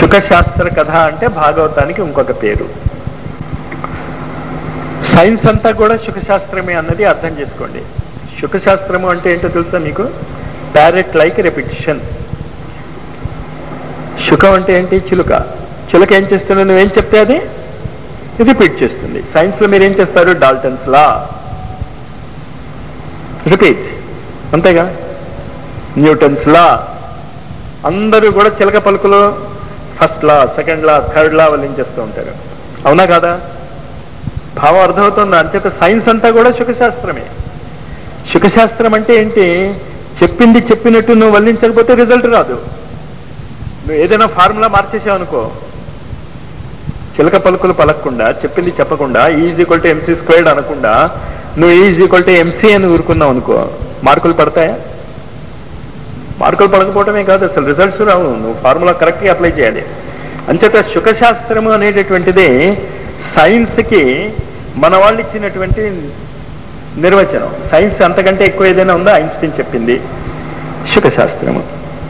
శుకశాస్త్ర కథ అంటే భాగవతానికి ఇంకొక పేరు సైన్స్ అంతా కూడా శుకశాస్త్రమే అన్నది అర్థం చేసుకోండి శుకశాస్త్రము అంటే ఏంటో తెలుసా మీకు ప్యారెట్ లైక్ రెపిటిషన్ శుకం అంటే ఏంటి చిలుక చిలుక ఏం చేస్తుంది నువ్వేం చెప్తే అది రిపీట్ చేస్తుంది సైన్స్లో మీరు ఏం చేస్తారు డాల్టన్స్ లా రిపీట్ అంతేగా న్యూటన్స్ లా అందరూ కూడా చిలక పలుకులు first law second law third law వల్లించేస్తూ ఉంటారు అవునా కాదా భావం అర్థమవుతుంది అంచేత సైన్స్ అంతా కూడా శుకశాస్త్రమే శుకశాస్త్రం అంటే ఏంటి చెప్పింది చెప్పినట్టు నువ్వు వల్లించకపోతే రిజల్ట్ రాదు నువ్వు ఏదైనా ఫార్ములా మార్చేసావు అనుకో చిలక పలుకులు పలకకుండా చెప్పింది చెప్పకుండా is equal to MC squared అనకుండా నువ్వు ఈజ్ ఈక్వల్ టు ఎంసీ అని ఊరుకున్నావు అనుకో మార్కులు పడతాయా మార్కులు పడకపోవడమే కాదు అసలు రిజల్ట్స్ రావు నువ్వు ఫార్ములా కరెక్ట్గా అప్లై చేయాలి అంచేత శుకశాస్త్రము అనేటటువంటిది సైన్స్కి మన వాళ్ళు ఇచ్చినటువంటి నిర్వచనం సైన్స్ అంతకంటే ఎక్కువ ఏదైనా ఉందా ఐన్స్టీన్ చెప్పింది శుకశాస్త్రము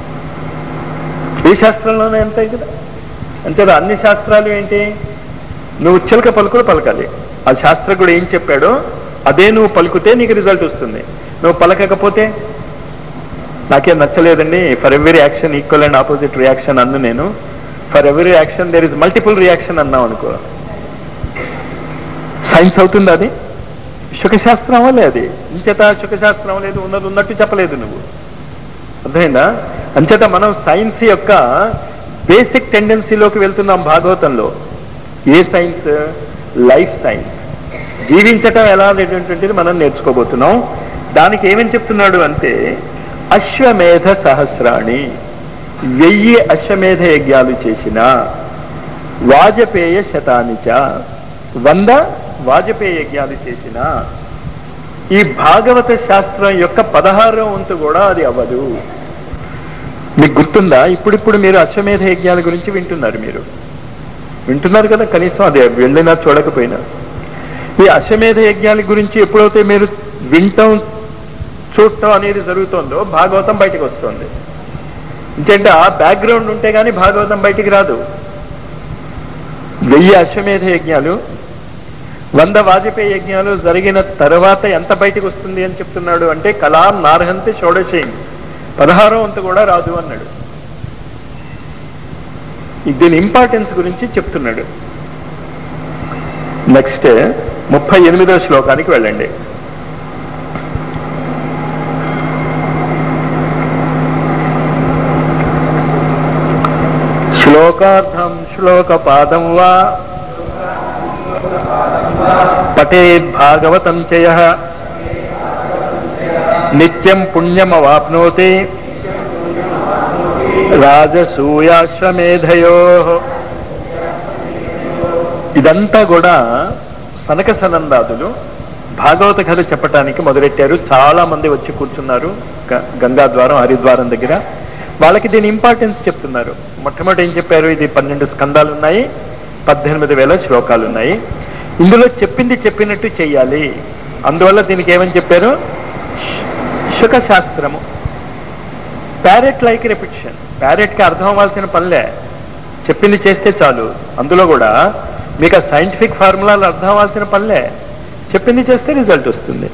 ఏ శాస్త్రంలోనే అంతే కదా అంతే అన్ని శాస్త్రాలు ఏంటి నువ్వు చిలక పలుకులు పలకాలి ఆ శాస్త్రజ్ఞుడు ఏం చెప్పాడో అదే నువ్వు పలుకుతే నీకు రిజల్ట్ వస్తుంది నువ్వు పలకకపోతే నాకేం నచ్చలేదండి for every action equal and opposite reaction అన్ను నేను for every action there is multiple reaction అన్నావు అనుకో సైన్స్ అవుతుంది అది శుకశాస్త్రం అవ్వలే అది ఇంచేత శుకశాస్త్రం లేదు ఉన్నది ఉన్నట్టు చెప్పలేదు నువ్వు అర్థమైందా అంచేత మనం సైన్స్ యొక్క బేసిక్ టెండెన్సీలోకి వెళ్తున్నాం భాగవతంలో ఏ సైన్స్ లైఫ్ సైన్స్ జీవించటం ఎలా అనేటువంటిది మనం నేర్చుకోబోతున్నాం దానికి ఏమని చెప్తున్నాడు అంటే అశ్వమేధ సహస్రాణి వెయ్యి అశ్వమేధ యజ్ఞాలు చేసిన వాజపేయ శతానిచ వంద వాజపేయ యజ్ఞాలు చేసిన ఈ భాగవత శాస్త్రం యొక్క పదహారవ వంతు కూడా అది అవ్వదు మీకు గుర్తుందా ఇప్పుడిప్పుడు మీరు అశ్వమేధ యజ్ఞాల గురించి వింటున్నారు మీరు వింటున్నారు కదా కనీసం అది వెళ్ళినా చూడకపోయినా ఈ అశ్వమేధ యజ్ఞాల గురించి ఎప్పుడైతే మీరు వింటాం చూడటం అనేది జరుగుతుందో భాగవతం బయటకు వస్తుంది ఎందుకంటే ఆ బ్యాక్గ్రౌండ్ ఉంటే కానీ భాగవతం బయటికి రాదు వెయ్యి అశ్వమేధ యజ్ఞాలు వంద వాజపేయి యజ్ఞాలు జరిగిన తర్వాత ఎంత బయటకు వస్తుంది అని చెప్తున్నాడు అంటే కలాం నార్హంతి షోడశేయం పదహారో వంతు కూడా రాదు అన్నాడు దీని ఇంపార్టెన్స్ గురించి చెప్తున్నాడు నెక్స్ట్ ముప్పై ఎనిమిదో శ్లోకానికి వెళ్ళండి శ్లోకార్థం శ్లోకపాదం వా పఠేద్ భాగవతం చయ నిత్యం పుణ్యమవాప్నోతి రాజసూయాశ్వమేధయో ఇదంతా కూడా సనక సనందాదులు భాగవత కథ చెప్పటానికి మొదలెట్టారు చాలా మంది వచ్చి కూర్చున్నారు గ- గంగా ద్వారం హరిద్వారం దగ్గర వాళ్ళకి దీని ఇంపార్టెన్స్ చెప్తున్నారు మొట్టమొదటి ఏం చెప్పారు ఇది పన్నెండు స్కందాలు ఉన్నాయి పద్దెనిమిది వేల శ్లోకాలు ఉన్నాయి ఇందులో చెప్పింది చెప్పినట్టు చెయ్యాలి అందువల్ల దీనికి ఏమని చెప్పారు శుక శాస్త్రము ప్యారెట్ లైక్ రెపిటిషన్ ప్యారెట్కి అర్థం అవ్వాల్సిన పనిలే చెప్పింది చేస్తే చాలు అందులో కూడా మీకు ఆ సైంటిఫిక్ ఫార్ములాలు అర్థం అవ్వాల్సిన పనిలే చెప్పింది చేస్తే రిజల్ట్ వస్తుంది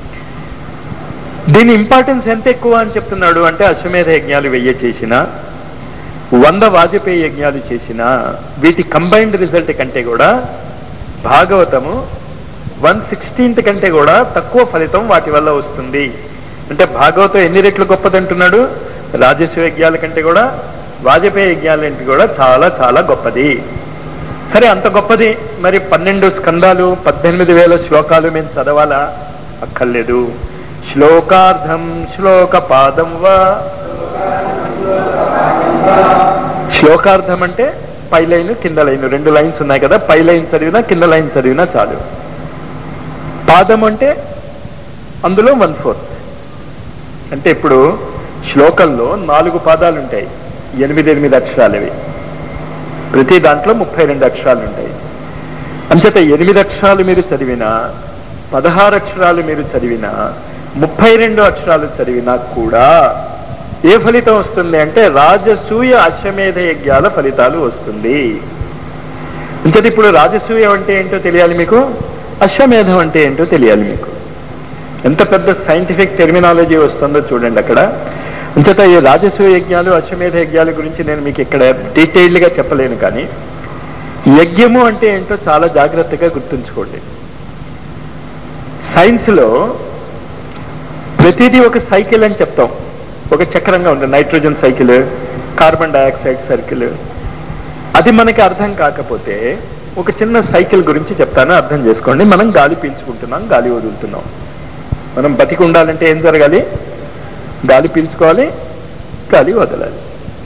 దీని ఇంపార్టెన్స్ ఎంత ఎక్కువ అని చెప్తున్నాడు అంటే అశ్వమేధ యజ్ఞాలు వెయ్యి చేసిన వంద వాజపేయి యజ్ఞాలు చేసిన వీటి కంబైన్డ్ రిజల్ట్ కంటే కూడా భాగవతము వన్ సిక్స్టీన్త్ కంటే కూడా తక్కువ ఫలితం వాటి వల్ల వస్తుంది అంటే భాగవతం ఎన్ని రెట్లు గొప్పదంటున్నాడు రాజస్వ యజ్ఞాల కంటే కూడా వాజపేయి యజ్ఞాలంటే కూడా చాలా చాలా గొప్పది సరే అంత గొప్పది మరి పన్నెండు స్కందాలు పద్దెనిమిది వేల శ్లోకాలు మేము చదవాలా అక్కర్లేదు శ్లోకార్థం శ్లోక పాదం వా శ్లోకార్థం అంటే పై లైన్ కింద లైన్ రెండు లైన్స్ ఉన్నాయి కదా పై లైన్ చదివినా కింద లైన్ చదివినా చాలు పాదం అంటే అందులో వన్ ఫోర్త్ అంటే ఇప్పుడు శ్లోకంలో నాలుగు పాదాలు ఉంటాయి ఎనిమిది ఎనిమిది అక్షరాలు అవి ప్రతి దాంట్లో ముప్పై రెండు అక్షరాలు ఉంటాయి అంచేత ఎనిమిది అక్షరాలు మీరు చదివినా పదహారు అక్షరాలు మీరు చదివినా ముప్పై రెండు అక్షరాలు చదివినా కూడా ఏ ఫలితం వస్తుంది అంటే రాజసూయ అశ్వమేధ యజ్ఞాల ఫలితాలు వస్తుంది అంచేది ఇప్పుడు రాజసూయం అంటే ఏంటో తెలియాలి మీకు అశ్వమేధం అంటే ఏంటో తెలియాలి మీకు ఎంత పెద్ద సైంటిఫిక్ టెర్మినాలజీ వస్తుందో చూడండి అక్కడ అంచేత ఈ రాజసూయ యజ్ఞాలు అశ్వమేధ యజ్ఞాల గురించి నేను మీకు ఇక్కడ డీటెయిల్డ్గా చెప్పలేను కానీ యజ్ఞము అంటే ఏంటో చాలా జాగ్రత్తగా గుర్తుంచుకోండి సైన్స్లో ప్రతిదీ ఒక సైకిల్ అని చెప్తాం ఒక చక్రంగా ఉంటుంది nitrogen cycle carbon dioxide circle అది మనకి అర్థం కాకపోతే ఒక చిన్న సైకిల్ గురించి చెప్తాను అర్థం చేసుకోండి మనం గాలి పీల్చుకుంటున్నాం గాలి వదులుతున్నాం మనం బతికి ఉండాలంటే ఏం జరగాలి గాలి పీల్చుకోవాలి గాలి వదలాలి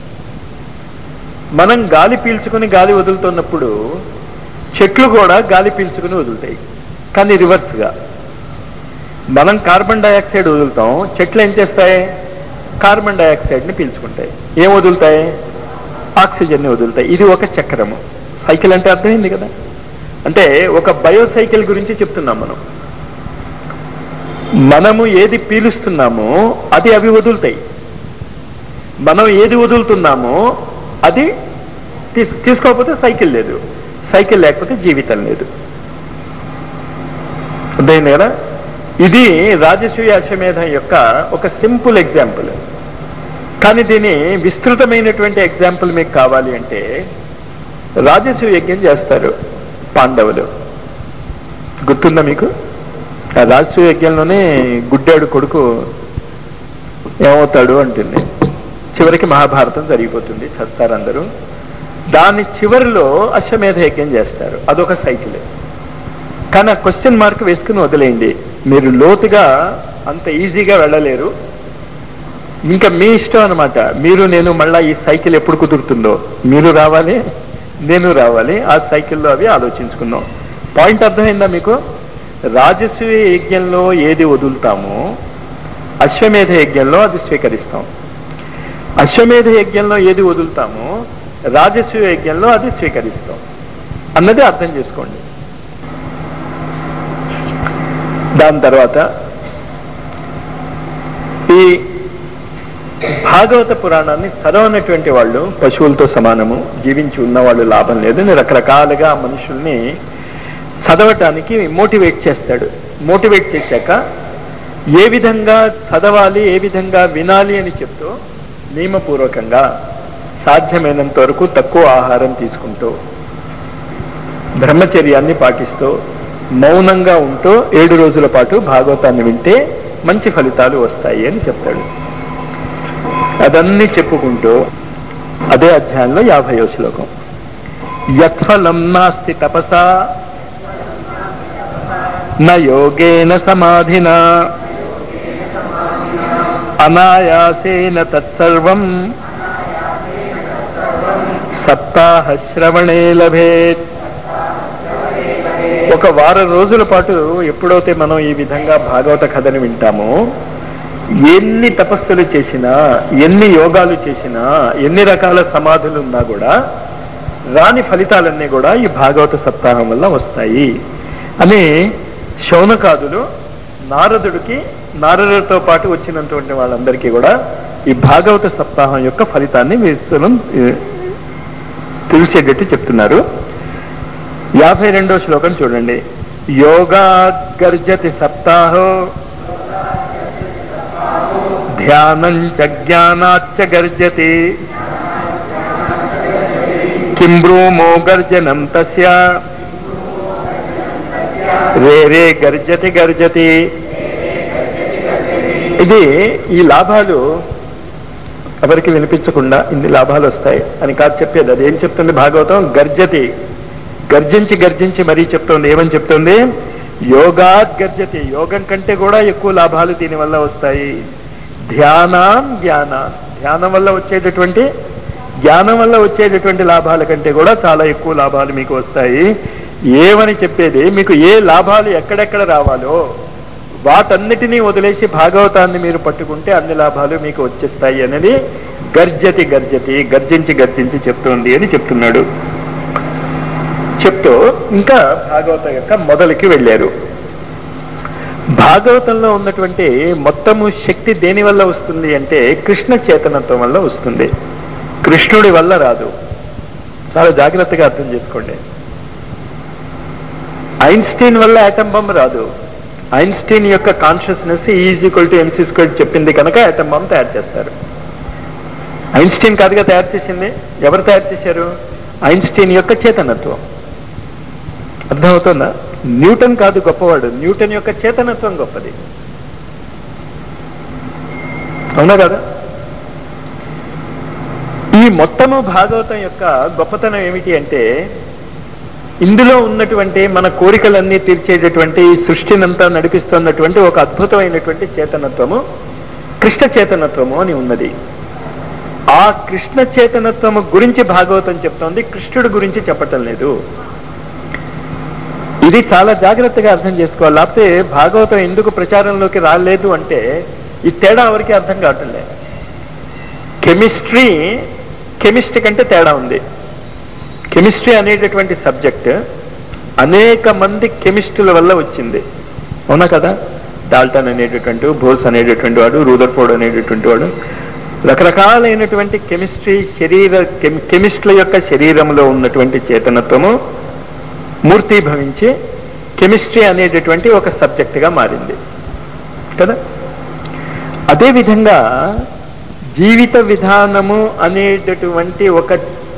మనం గాలి పీల్చుకుని గాలి వదులుతున్నప్పుడు చెట్లు కూడా గాలి పీల్చుకుని వదులుతాయి కానీ రివర్స్గా మనం కార్బన్ డయాక్సైడ్ వదులుతాం చెట్లు ఏం చేస్తాయి కార్బన్ డయాక్సైడ్ని పీల్చుకుంటాయి ఏం వదులుతాయి ఆక్సిజన్ని వదులుతాయి ఇది ఒక చక్రము సైకిల్ అంటే అర్థమైంది కదా అంటే ఒక బయోసైకిల్ గురించి చెప్తున్నాం మనం మనము ఏది పీలుస్తున్నామో అది అవి వదులుతాయి మనం ఏది వదులుతున్నామో అది తీసు తీసుకోకపోతే సైకిల్ లేదు సైకిల్ లేకపోతే జీవితం లేదు అర్థమైంది కదా ఇది రాజసూయ అశ్వమేధం యొక్క ఒక సింపుల్ ఎగ్జాంపుల్ కానీ దీని విస్తృతమైనటువంటి ఎగ్జాంపుల్ మీకు కావాలి అంటే రాజసూయ యజ్ఞం చేస్తారు పాండవులు గుర్తుందా మీకు ఆ రాజసూయ యజ్ఞంలోనే గుడ్డాడు కొడుకు ఏమవుతాడు అంటుంది చివరికి మహాభారతం జరిగిపోతుంది చస్తారు అందరూ దాని చివరిలో అశ్వమేధ యజ్ఞం చేస్తారు అదొక సైకిల్ కానీ ఆ క్వశ్చన్ మార్క్ వేసుకుని వదిలేయండి మీరు లోతుగా అంత ఈజీగా వెళ్ళలేరు ఇంకా మీ ఇష్టం అనమాట మీరు నేను మళ్ళా ఈ సైకిల్ ఎప్పుడు కుదురుతుందో మీరు రావాలి నేను రావాలి ఆ సైకిల్లో అవి ఆలోచించుకుందాం పాయింట్ అర్థమైందా మీకు రాజసూయ యజ్ఞంలో ఏది వదులుతామో అశ్వమేధ యజ్ఞంలో అది స్వీకరిస్తాం అశ్వమేధ యజ్ఞంలో ఏది వదులుతామో రాజసూయ యజ్ఞంలో అది స్వీకరిస్తాం అన్నది అర్థం చేసుకోండి దాని తర్వాత ఈ భాగవత పురాణాన్ని చదవనటువంటి వాళ్ళు పశువులతో సమానము జీవించి ఉన్నవాళ్ళు లాభం లేదు అని రకరకాలుగా ఆ మనుషుల్ని చదవటానికి మోటివేట్ చేస్తాడు మోటివేట్ చేశాక ఏ విధంగా చదవాలి ఏ విధంగా వినాలి అని చెప్తూ నియమపూర్వకంగా సాధ్యమైనంత వరకు తక్కువ ఆహారం తీసుకుంటూ బ్రహ్మచర్యాన్ని పాటిస్తూ మౌనంగా ఉంటూ ఏడు రోజుల పాటు భాగవతాన్ని వింటే మంచి ఫలితాలు వస్తాయి అని చెప్తాడు అదన్నీ చెప్పుకుంటూ అదే అధ్యాయంలో యాభయో శ్లోకం యత్ఫలం నాస్తి తపసా న యోగేన సమాధినా అనాయాసేన తత్సర్వం సప్తాహ శ్రవణే లభేత్ ఒక వారం రోజుల పాటు ఎప్పుడైతే మనం ఈ విధంగా భాగవత కథని వింటామో ఎన్ని తపస్సులు చేసినా ఎన్ని యోగాలు చేసినా ఎన్ని రకాల సమాధులు ఉన్నా కూడా రాని ఫలితాలన్నీ కూడా ఈ భాగవత సప్తాహం వల్ల వస్తాయి అని శౌనకాదులు నారదుడికి నారదుడితో పాటు వచ్చినటువంటి వాళ్ళందరికీ కూడా ఈ భాగవత సప్తాహం యొక్క ఫలితాన్ని విశ్వనం తెలిసేటట్టు చెప్తున్నారు యాభై రెండో శ్లోకం చూడండి యోగా గర్జతి సప్తాహో ధ్యానం చ జ్ఞానాచ్చ గర్జతి కిం బ్రూమో గర్జనం తస్య రే రే గర్జతి గర్జతి ఇది ఈ లాభాలు ఎవరికి వినిపించకుండా ఇన్ని లాభాలు వస్తాయి అని కాదు చెప్పేది అది ఏం చెప్తుంది భాగవతం గర్జతి గర్జించి గర్జించి మరీ చెప్తోంది ఏమని చెప్తుంది యోగాత్ గర్జతి యోగం కంటే కూడా ఎక్కువ లాభాలు దీనివల్ల వస్తాయి ధ్యానం జ్ఞాన ధ్యానం వల్ల వచ్చేటటువంటి జ్ఞానం వల్ల వచ్చేటటువంటి లాభాల కంటే కూడా చాలా ఎక్కువ లాభాలు మీకు వస్తాయి ఏమని చెప్పేది మీకు ఏ లాభాలు ఎక్కడెక్కడ రావాలో వాటన్నిటినీ వదిలేసి భాగవతాన్ని మీరు పట్టుకుంటే అన్ని లాభాలు మీకు వచ్చేస్తాయి అనేది గర్జతి గర్జతి గర్జించి గర్జించి చెప్తోంది అని చెప్తున్నాడు చెప్తూ ఇంకా భాగవత యొక్క మొదలుకి వెళ్ళారు భాగవతంలో ఉన్నటువంటి మొత్తము శక్తి దేని వల్ల వస్తుంది అంటే కృష్ణ చేతనత్వం వల్ల వస్తుంది కృష్ణుడి వల్ల రాదు చాలా జాగ్రత్తగా అర్థం చేసుకోండి ఐన్స్టీన్ వల్ల యాటమ్ బాంబ్ రాదు ఐన్స్టీన్ యొక్క consciousness is equal to MC square చెప్పింది కనుక యాటమ్ బాంబ్ తయారు చేస్తారు ఐన్స్టీన్ కాదుగా తయారు చేసింది ఎవరు తయారు చేశారు ఐన్స్టీన్ యొక్క చేతనత్వం అర్థమవుతుందా న్యూటన్ కాదు గొప్పవాడు న్యూటన్ యొక్క చేతనత్వం గొప్పది అవునా కదా ఈ మొత్తము భాగవతం యొక్క గొప్పతనం ఏమిటి అంటే ఇందులో ఉన్నటువంటి మన కోరికలన్నీ తీర్చేటటువంటి ఈ సృష్టినంతా నడిపిస్తున్నటువంటి ఒక అద్భుతమైనటువంటి చేతనత్వము కృష్ణ చేతనత్వము అని ఉన్నది ఆ కృష్ణ చేతనత్వము గురించి భాగవతం చెప్తోంది కృష్ణుడి గురించి చెప్పటం లేదు ఇది చాలా జాగ్రత్తగా అర్థం చేసుకోవాలి లేకపోతే భాగవతం ఎందుకు ప్రచారంలోకి రాలేదు అంటే ఈ తేడా ఎవరికి అర్థం కావటం లేదు కెమిస్ట్రీ కెమిస్ట్రీ కంటే తేడా ఉంది కెమిస్ట్రీ అనేటటువంటి సబ్జెక్ట్ అనేక మంది కెమిస్టుల వల్ల వచ్చింది అవునా కదా డాల్టన్ అనేటటువంటి బోస్ అనేటటువంటి వాడు రూదర్ఫోర్డ్ అనేటటువంటి వాడు రకరకాలైనటువంటి కెమిస్ట్రీ శరీర కెమి- కెమిస్ట్ల యొక్క శరీరంలో ఉన్నటువంటి చేతనత్వము మూర్తీభవించి కెమిస్ట్రీ అనేటటువంటి ఒక సబ్జెక్టుగా మారింది కదా అదేవిధంగా జీవిత విధానము అనేటటువంటి ఒక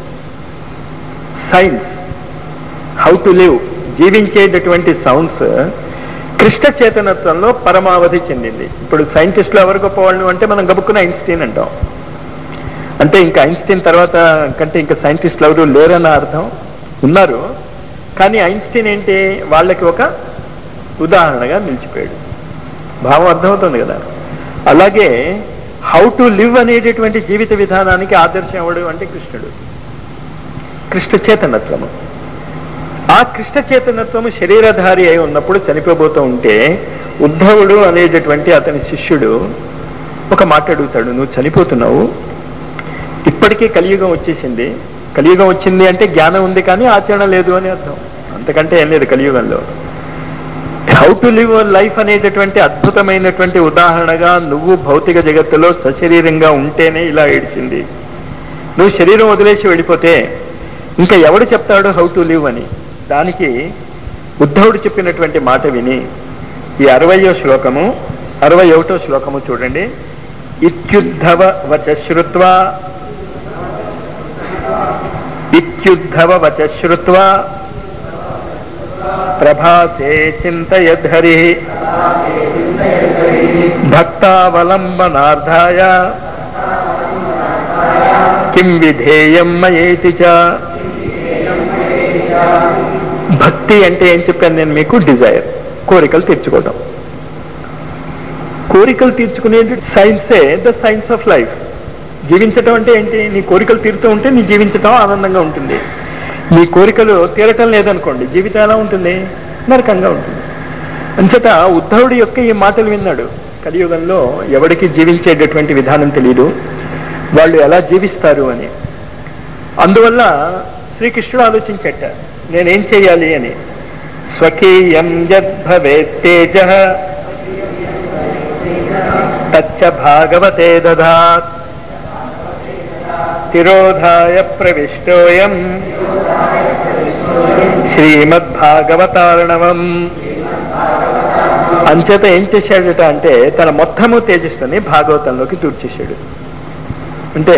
సైన్స్ హౌ టు లివ్ జీవించేటటువంటి సౌండ్స్ కృష్ణ చేతనత్వంలో పరమావధి చెందింది ఇప్పుడు సైంటిస్టులు ఎవరు గొప్పవాళ్ళు అంటే మనం గబుక్కున ఐన్స్టీన్ అంటాం అంటే ఇంకా ఐన్స్టీన్ తర్వాత కంటే ఇంకా సైంటిస్టులు ఎవరు లేరన్న అర్థం ఉన్నారు కానీ ఐన్స్టీన్ ఏంటి వాళ్ళకి ఒక ఉదాహరణగా నిలిచిపోయాడు భావం అర్థమవుతుంది కదా అలాగే హౌ టు లివ్ అనేటటువంటి జీవిత విధానానికి ఆదర్శం ఎవడు అంటే కృష్ణుడు కృష్ణ చేతనత్వము ఆ కృష్ణ చేతనత్వము శరీరధారి అయి ఉన్నప్పుడు చనిపోబోతూ ఉంటే ఉద్ధవుడు అనేటటువంటి అతని శిష్యుడు ఒక మాట అడుగుతాడు నువ్వు చనిపోతున్నావు ఇప్పటికే కలియుగం వచ్చేసింది కలియుగం వచ్చింది అంటే జ్ఞానం ఉంది కానీ ఆచరణ లేదు అని అర్థం అంతకంటే ఏం లేదు కలియుగంలో హౌ టు లివ్ లైఫ్ అనేటటువంటి అద్భుతమైనటువంటి ఉదాహరణగా నువ్వు భౌతిక జగత్తులో సశరీరంగా ఉంటేనే ఇలా ఏడిచింది నువ్వు శరీరం వదిలేసి వెళ్ళిపోతే ఇంకా ఎవడు చెప్తాడు హౌ టు లివ్ అని దానికి ఉద్ధవుడు చెప్పినటువంటి మాట విని ఈ అరవయో శ్లోకము అరవై ఒకటో శ్లోకము చూడండి ఇత్యుద్ధవ వచ శ్రుత్వా ఇత్యుద్ధవ వచ శ్రుత్వా ప్రభాసే చింతయద్ధరి భక్తావలంబనార్థాయ కిం విధేయం మయేతి చ భక్తి అంటే ఏం చెప్పాను నేను మీకు డిజైర్ కోరికలు తీర్చుకోవటం కోరికలు తీర్చుకునే సైన్సే ద సైన్స్ ఆఫ్ లైఫ్ జీవించటం అంటే ఏంటి నీ కోరికలు తీరుతూ ఉంటే నీ జీవించటం ఆనందంగా ఉంటుంది నీ కోరికలు తీరటం లేదనుకోండి జీవితం ఎలా ఉంటుంది నరకంగా ఉంటుంది అంచేత ఉద్ధవుడి యొక్క ఈ మాటలు విన్నాడు కలియుగంలో ఎవరికి జీవించేటటువంటి విధానం తెలియదు వాళ్ళు ఎలా జీవిస్తారు అని అందువల్ల శ్రీకృష్ణుడు ఆలోచించట నేనేం చేయాలి అని స్వకీయం యద్భవేత్ తేజ తచ్చ భాగవతే దదాత్ తిరోధాయ ప్రవిష్టోయం శ్రీమద్భాగవతారణవం అంచేత ఏం చేశాడట అంటే తన మొత్తము తేజస్సుని భాగవతంలోకి దూర్చేశాడు అంటే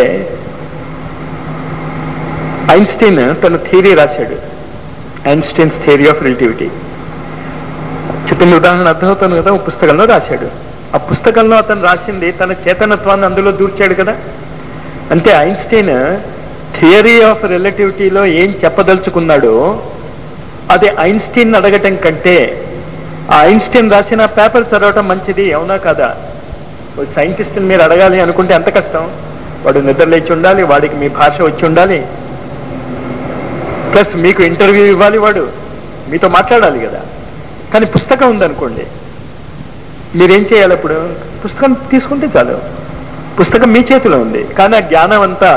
ఐన్స్టీన్ తన థియరీ రాశాడు ఐన్స్టీన్స్ థియరీ ఆఫ్ రిలేటివిటీ చెప్పిన ఉదాహరణ అర్థమవుతుంది కదా ఒక పుస్తకంలో రాశాడు ఆ పుస్తకంలో అతను రాసింది తన చేతనత్వాన్ని అందులో దూర్చాడు కదా అంటే ఐన్స్టీన్ థియరీ ఆఫ్ రిలేటివిటీలో ఏం చెప్పదలుచుకున్నాడో అది ఐన్స్టీన్ అడగటం కంటే ఆ ఐన్స్టీన్ రాసిన పేపర్ చదవటం మంచిది అవునా కదా ఓ సైంటిస్ట్ని మీరు అడగాలి అనుకుంటే ఎంత కష్టం వాడు నిద్ర లేచి ఉండాలి వాడికి మీ భాష వచ్చి ఉండాలి ప్లస్ మీకు ఇంటర్వ్యూ ఇవ్వాలి వాడు మీతో మాట్లాడాలి కదా కానీ పుస్తకం ఉందనుకోండి మీరేం చేయాలి అప్పుడు పుస్తకం తీసుకుంటే చాలు పుస్తకం మీ చేతిలో ఉంది కానీ ఆ జ్ఞానం అంతా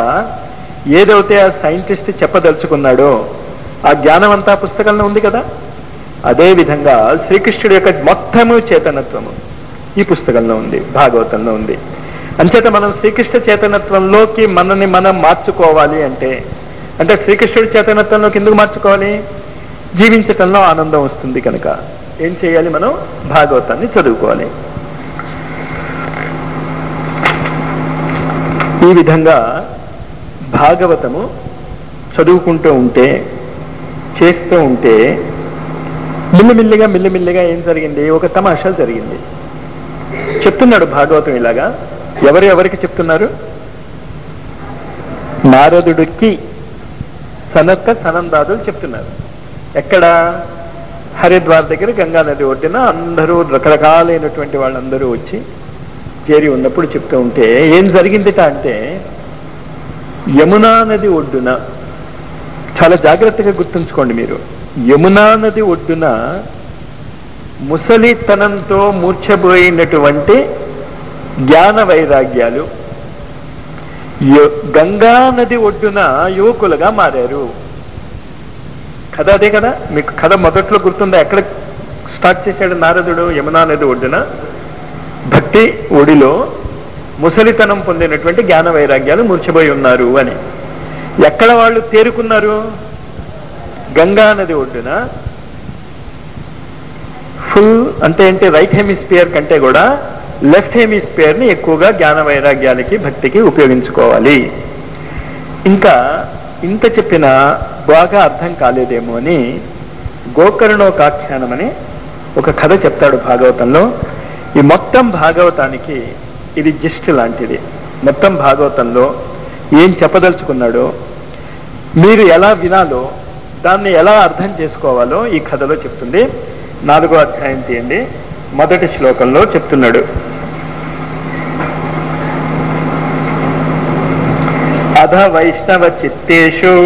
ఏదైతే ఆ సైంటిస్ట్ చెప్పదలుచుకున్నాడో ఆ జ్ఞానం అంతా పుస్తకంలో ఉంది కదా అదే విధంగా శ్రీకృష్ణుడి యొక్క మొత్తము చేతనత్వము ఈ పుస్తకంలో ఉంది భాగవతంలో ఉంది అంచేత మనం శ్రీకృష్ణ చేతనత్వంలోకి మనని మనం మార్చుకోవాలి అంటే అంటే శ్రీకృష్ణుడి చేతనత్వంలోకి ఎందుకు మార్చుకోవాలి జీవించటంలో ఆనందం వస్తుంది కనుక ఏం చేయాలి మనం భాగవతాన్ని చదువుకోవాలి ఈ విధంగా భాగవతము చదువుకుంటూ ఉంటే చేస్తూ ఉంటే మిల్లిమిల్లిగా మిల్లిమిల్లిగా ఏం జరిగింది ఒక తమాషా జరిగింది చెప్తున్నాడు భాగవతం ఇలాగా ఎవరు ఎవరికి చెప్తున్నారు నారదుడికి సనత్క సనందాదులు చెప్తున్నారు ఎక్కడ హరిద్వార్ దగ్గర గంగా నది ఒడ్డున అందరూ రకరకాలైనటువంటి వాళ్ళందరూ వచ్చి చేరి ఉన్నప్పుడు చెప్తూ ఉంటే ఏం జరిగిందిట అంటే యమునా నది ఒడ్డున చాలా జాగ్రత్తగా గుర్తుంచుకోండి మీరు యమునా నది ఒడ్డున ముసలితనంతో మూర్ఛబోయినటువంటి జ్ఞాన వైరాగ్యాలు యు- గంగా నది ఒడ్డున యువకులుగా మారారు కథ అదే కదా మీకు కథ మొదట్లో గుర్తుందా ఎక్కడ స్టార్ట్ చేశాడు నారదుడు యమునా నది ఒడ్డున భక్తి ఒడిలో ముసలితనం పొందినటువంటి జ్ఞాన వైరాగ్యాలు మూర్చబోయి ఉన్నారు అని ఎక్కడ వాళ్ళు తేరుకున్నారు గంగా నది ఒడ్డున ఫుల్ అంటే ఏంటి రైట్ హెమిస్పియర్ కంటే కూడా లెఫ్ట్ హెమిస్పియర్ ని ఎక్కువగా జ్ఞాన వైరాగ్యాలకి భక్తికి ఉపయోగించుకోవాలి ఇంకా ఇంత చెప్పినా బాగా అర్థం కాలేదేమో అని గోకర్ణోకాఖ్యానం అని ఒక కథ చెప్తాడు భాగవతంలో ఈ మొత్తం భాగవతానికి ఇది జిస్ట్ లాంటిది మొత్తం భాగవతంలో ఏం చెప్పదలుచుకున్నాడో మీరు ఎలా వినాలో దాన్ని ఎలా అర్థం చేసుకోవాలో ఈ కథలో చెప్తుంది నాలుగో అధ్యాయం తీయండి మొదటి శ్లోకంలో చెప్తున్నాడు అధ వైష్ణవ చిత్తేషు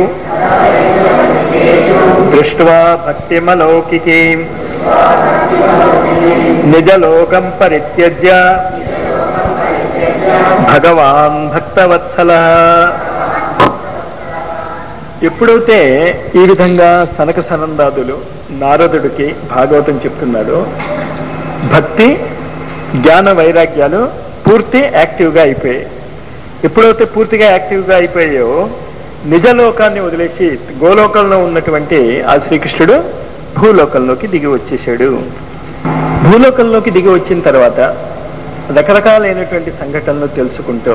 దృష్ట్వా భక్తిమలౌకికీ నిజలోకం పరిత్యజ్య భగవాన్ భక్తవత్సల ఎప్పుడైతే ఈ విధంగా సనక సనందాదులు నారదుడికి భాగవతం చెప్తున్నాడో భక్తి జ్ఞాన వైరాగ్యాలు పూర్తి యాక్టివ్గా అయిపోయాయి ఎప్పుడైతే పూర్తిగా యాక్టివ్గా అయిపోయాయో నిజలోకాన్ని వదిలేసి గోలోకంలో ఉన్నటువంటి ఆ శ్రీకృష్ణుడు భూలోకంలోకి దిగి వచ్చేసాడు భూలోకంలోకి దిగి వచ్చిన తర్వాత రకరకాలైనటువంటి సంఘటనలు తెలుసుకుంటూ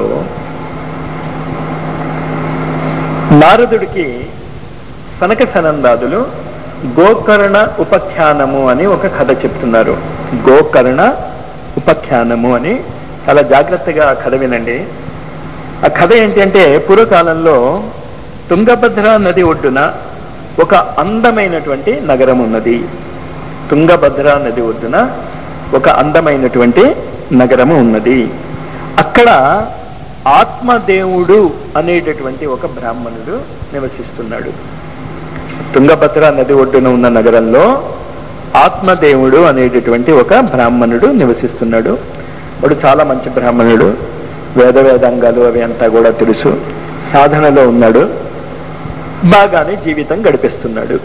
నారదుడికి సనక సనందాదులు గోకర్ణ ఉపఖ్యానము అని ఒక కథ చెప్తున్నారు గోకర్ణ ఉపఖ్యానము అని చాలా జాగ్రత్తగా ఆ కథ వినండి ఆ కథ ఏంటి అంటే పూర్వకాలంలో తుంగభద్ర నది ఒడ్డున ఒక అందమైనటువంటి నగరం ఉన్నది తుంగభద్ర నది ఒడ్డున ఒక అందమైనటువంటి నగరము ఉన్నది అక్కడ ఆత్మదేవుడు అనేటటువంటి ఒక బ్రాహ్మణుడు నివసిస్తున్నాడు తుంగభద్ర నది ఒడ్డున ఉన్న నగరంలో ఆత్మదేవుడు అనేటటువంటి ఒక బ్రాహ్మణుడు నివసిస్తున్నాడు వాడు చాలా మంచి బ్రాహ్మణుడు వేద వేదాంగాలు అవి అంతా కూడా తెలుసు సాధనలో ఉన్నాడు బాగానే జీవితం గడిపిస్తున్నాడు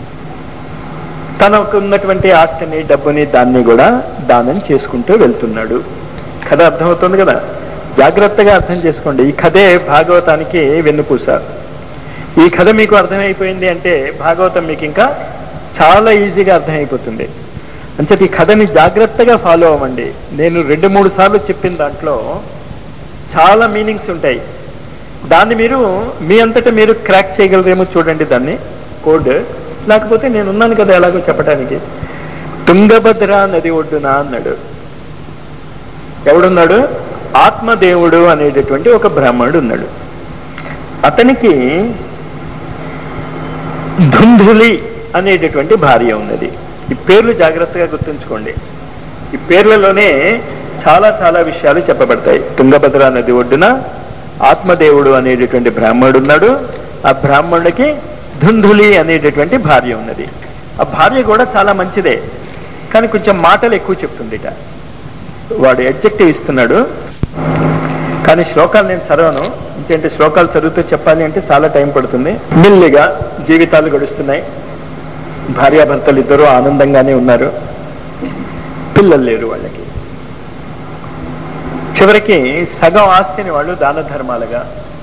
తనకు ఉన్నటువంటి ఆస్తిని డబ్బుని దాన్ని కూడా దానం చేసుకుంటూ వెళ్తున్నాడు కథ అర్థమవుతుంది కదా జాగ్రత్తగా అర్థం చేసుకోండి ఈ కథే భాగవతానికి వెన్నుపూస ఈ కథ మీకు అర్థమైపోయింది అంటే భాగవతం మీకు ఇంకా చాలా ఈజీగా అర్థమైపోతుంది అంచేత ఈ కథని జాగ్రత్తగా ఫాలో అవ్వండి నేను రెండు మూడు సార్లు చెప్పిన దాంట్లో చాలా మీనింగ్స్ ఉంటాయి దాన్ని మీరు మీ అంతటా మీరు క్రాక్ చేయగలరేమో చూడండి దాన్ని కోడ్ లేకపోతే నేను ఉన్నాను కదా ఎలాగో చెప్పడానికి తుంగభద్ర నది ఒడ్డున అన్నాడు ఎవడున్నాడు ఆత్మదేవుడు అనేటటువంటి ఒక బ్రాహ్మణుడు ఉన్నాడు అతనికి ధుంధులి అనేటటువంటి భార్య ఉన్నది ఈ పేర్లు జాగ్రత్తగా గుర్తుంచుకోండి ఈ పేర్లలోనే చాలా చాలా విషయాలు చెప్పబడతాయి తుంగభద్ర నది ఒడ్డున ఆత్మదేవుడు అనేటటువంటి బ్రాహ్మణుడు ఉన్నాడు ఆ బ్రాహ్మణుడికి ధుంధులి అనేటటువంటి భార్య ఉన్నది ఆ భార్య కూడా చాలా మంచిదే కానీ కొంచెం మాటలు ఎక్కువ చెప్తుందిట వాడు ఎడ్జెక్టివ్ ఇస్తున్నాడు కానీ శ్లోకాలు నేను చదవను ఇంకేంటి శ్లోకాలు చదువుతూ చెప్పాలి అంటే చాలా టైం పడుతుంది మెల్లిగా జీవితాలు గడుస్తున్నాయి భార్యాభర్తలు ఇద్దరు ఆనందంగానే ఉన్నారు పిల్లలు లేరు వాళ్ళకి చివరికి సగం ఆస్తిని వాళ్ళు దాన ధర్మాలుగా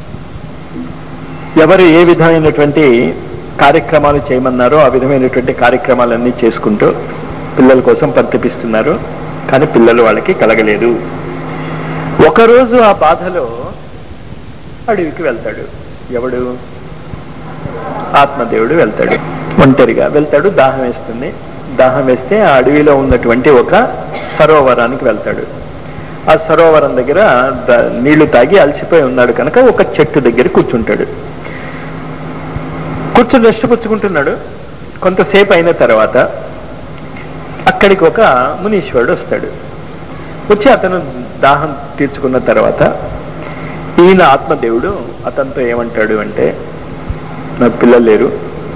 ఎవరు ఏ విధమైనటువంటి కార్యక్రమాలు చేయమన్నారో ఆ విధమైనటువంటి కార్యక్రమాలన్నీ చేసుకుంటూ పిల్లల కోసం పరితపిస్తున్నారు కానీ పిల్లలు వాళ్ళకి కలగలేదు ఒకరోజు ఆ బాధలో అడవికి వెళ్తాడు ఎవడు ఆత్మదేవుడు వెళ్తాడు ఒంటరిగా వెళ్తాడు దాహం వేస్తుంది దాహం వేస్తే ఆ అడవిలో ఉన్నటువంటి ఒక సరోవరానికి వెళ్తాడు ఆ సరోవరం దగ్గర ద- నీళ్లు తాగి అలసిపోయి ఉన్నాడు కనుక ఒక చెట్టు దగ్గర కూర్చుంటాడు కూర్చుని రెస్ట్ పుచ్చుకుంటున్నాడు కొంతసేపు అయిన తర్వాత అక్కడికి ఒక మునీశ్వరుడు వస్తాడు వచ్చి అతను దాహం తీర్చుకున్న తర్వాత ఈయన ఆత్మదేవుడు అతనితో ఏమంటాడు అంటే నాకు పిల్లలు లేరు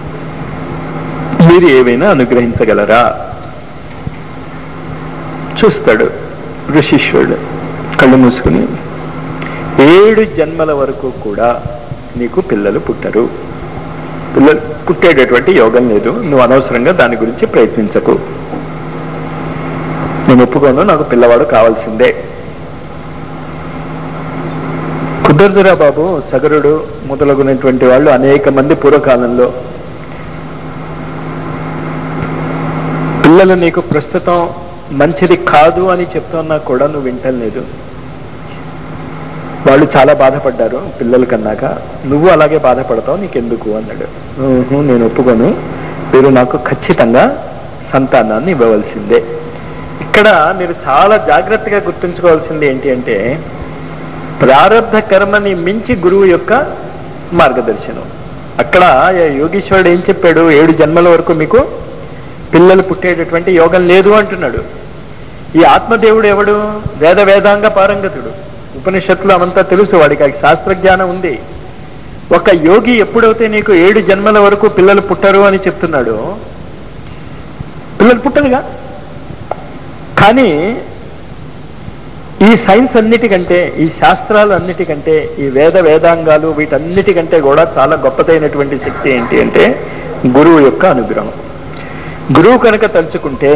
మీరు ఏవైనా అనుగ్రహించగలరా చూస్తాడు ఋషీశ్వరుడు కళ్ళు మూసుకుని ఏడు జన్మల వరకు కూడా నీకు పిల్లలు పుట్టరు పిల్లలు పుట్టేటటువంటి యోగం లేదు నువ్వు అనవసరంగా దాని గురించి ప్రయత్నించకు నేను ఒప్పుకోను నాకు పిల్లవాడు కావాల్సిందే కుదరదురా బాబు సగరుడు మొదలగునటువంటి వాళ్ళు అనేక మంది పూర్వకాలంలో పిల్లలు నీకు ప్రస్తుతం మంచిది కాదు అని చెప్తున్నా కూడా నువ్వు వింటలేదు వాళ్ళు చాలా బాధపడ్డారు పిల్లలు కన్నాక నువ్వు అలాగే బాధపడతావు నీకెందుకు అన్నాడు "ఊహు, నేను ఒప్పుకోను మీరు నాకు ఖచ్చితంగా సంతానాన్ని ఇవ్వవలసిందే ఇక్కడ మీరు చాలా జాగ్రత్తగా గుర్తుంచుకోవాల్సింది ఏంటి అంటే ప్రారంధ కర్మని మించి గురువు యొక్క మార్గదర్శనం అక్కడ ఆ యోగీశ్వరుడు ఏం చెప్పాడు ఏడు జన్మల వరకు మీకు పిల్లలు పుట్టేటటువంటి యోగం లేదు అంటున్నాడు ఈ ఆత్మదేవుడు ఎవడు వేద వేదాంగ పారంగతుడు ఉపనిషత్తులు అవంతా తెలుసు వాడికి ఆ శాస్త్రజ్ఞానం ఉంది ఒక యోగి ఎప్పుడైతే నీకు ఏడు జన్మల వరకు పిల్లలు పుట్టరు అని చెప్తున్నాడో పిల్లలు పుట్టరుగా కానీ ఈ సైన్స్ అన్నిటికంటే ఈ శాస్త్రాలు అన్నిటికంటే ఈ వేద వేదాంగాలు వీటన్నిటికంటే కూడా చాలా గొప్పదైనటువంటి శక్తి ఏంటి అంటే గురువు యొక్క అనుగ్రహం గురువు కనుక తలుచుకుంటే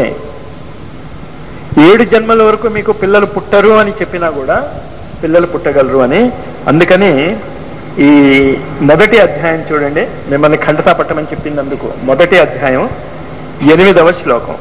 ఏడు జన్మల వరకు మీకు పిల్లలు పుట్టరు అని చెప్పినా కూడా పిల్లలు పుట్టగలరు అని అందుకని ఈ మొదటి అధ్యాయం చూడండి మిమ్మల్ని ఖండతా పట్టమని చెప్పింది అందుకు మొదటి అధ్యాయం ఎనిమిదవ శ్లోకం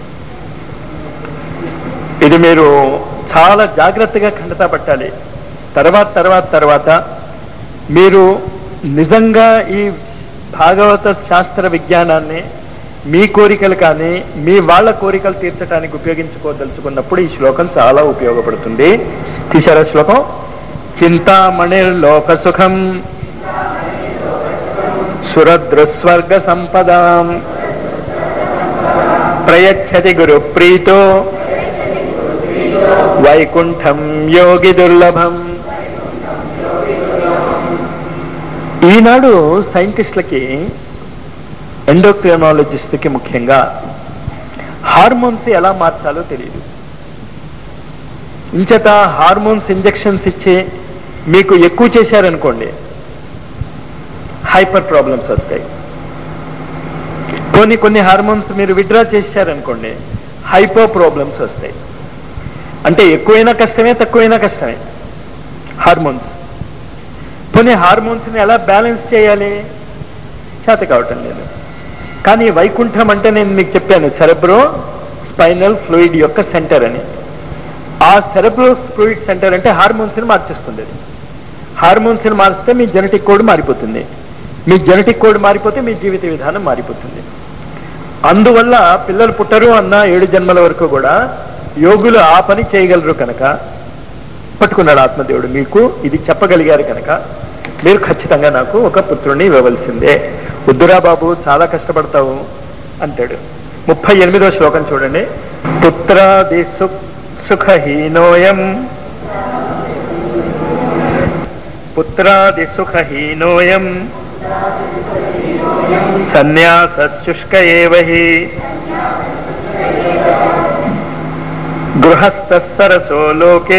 ఇది మీరు చాలా జాగ్రత్తగా ఖండతా పట్టాలి తర్వాత తర్వాత తర్వాత మీరు నిజంగా ఈ భాగవత శాస్త్ర విజ్ఞానాన్ని మీ కోరికలు కానీ మీ వాళ్ళ కోరికలు తీర్చడానికి ఉపయోగించుకోదలుచుకున్నప్పుడు ఈ శ్లోకం చాలా ఉపయోగపడుతుంది తీసారా శ్లోకం చింతామణిర్లోక సుఖం సురదృస్వర్గ సంపదాం ప్రయచ్చతి గురు ప్రీతో వైకుంఠం యోగి దుర్లభం ఈనాడు సైంటిస్టులకి ఎండోక్రినాలజిస్ట్కి ముఖ్యంగా హార్మోన్స్ ఎలా మార్చాలో తెలియదు ఇంచేత హార్మోన్స్ ఇంజెక్షన్స్ ఇచ్చి మీకు ఎక్కువ చేశారనుకోండి హైపర్ ప్రాబ్లమ్స్ వస్తాయి కొన్ని కొన్ని హార్మోన్స్ మీరు విత్డ్రా చేశారనుకోండి హైపో ప్రాబ్లమ్స్ వస్తాయి అంటే ఎక్కువైనా కష్టమే తక్కువైనా కష్టమే హార్మోన్స్ కొన్ని హార్మోన్స్ని ఎలా బ్యాలెన్స్ చేయాలి చేత కావటం లేదు కానీ వైకుంఠం అంటే నేను మీకు చెప్పాను సెరెబ్రో స్పైనల్ ఫ్లూయిడ్ యొక్క సెంటర్ అని ఆ సెరెబ్రో ఫ్లూయిడ్ సెంటర్ అంటే హార్మోన్స్ని మార్చేస్తుంది అది హార్మోన్స్ని మారిస్తే మీ జెనెటిక్ కోడ్ మారిపోతుంది మీ జెనెటిక్ కోడ్ మారిపోతే మీ జీవిత విధానం మారిపోతుంది అందువల్ల పిల్లలు పుట్టరు అన్న ఏడు జన్మల వరకు కూడా యోగులు ఆ పని చేయగలరు కనుక పట్టుకున్నాడు ఆత్మదేవుడు మీకు ఇది చెప్పగలిగారు కనుక మీరు ఖచ్చితంగా నాకు ఒక పుత్రుడిని ఇవ్వవలసిందే వద్దురా బాబు చాలా కష్టపడతావు అంటాడు ముప్పై ఎనిమిదో శ్లోకం చూడండి పుత్రాది సు సుఖహీనోయం పుత్రాది సుఖహీనోయం సన్యాసశుష్క ఏవ హి గృహస్థ సరసో లోకే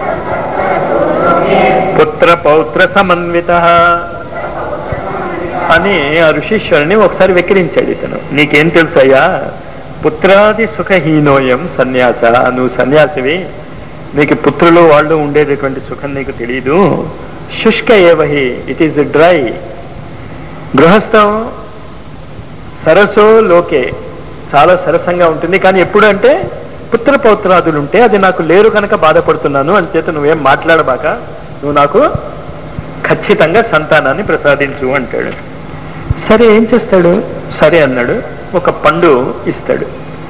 పుత్ర పౌత్ర సమన్విత అని ఆ ఋషీశ్వరుని ఒకసారి వెక్కిరించాడు ఇతను నీకేం తెలుసయ్యా పుత్రాది సుఖహీనోయం సన్యాస నువ్వు సన్యాసివి నీకు పుత్రులు వాళ్ళు ఉండేటటువంటి సుఖం నీకు తెలియదు శుష్క ఏవహి ఇట్ ఈస్ డ్రై గృహస్థం సరసో లోకే చాలా సరసంగా ఉంటుంది కానీ ఎప్పుడు అంటే పుత్ర పౌత్రాదులు ఉంటే అది నాకు లేరు కనుక బాధపడుతున్నాను అని చేత నువ్వేం మాట్లాడబాక నువ్వు నాకు ఖచ్చితంగా సంతానాన్ని ప్రసాదించు అంటాడు సరే ఏం చేస్తాడు సరే అన్నాడు ఒక పండు ఇస్తాడు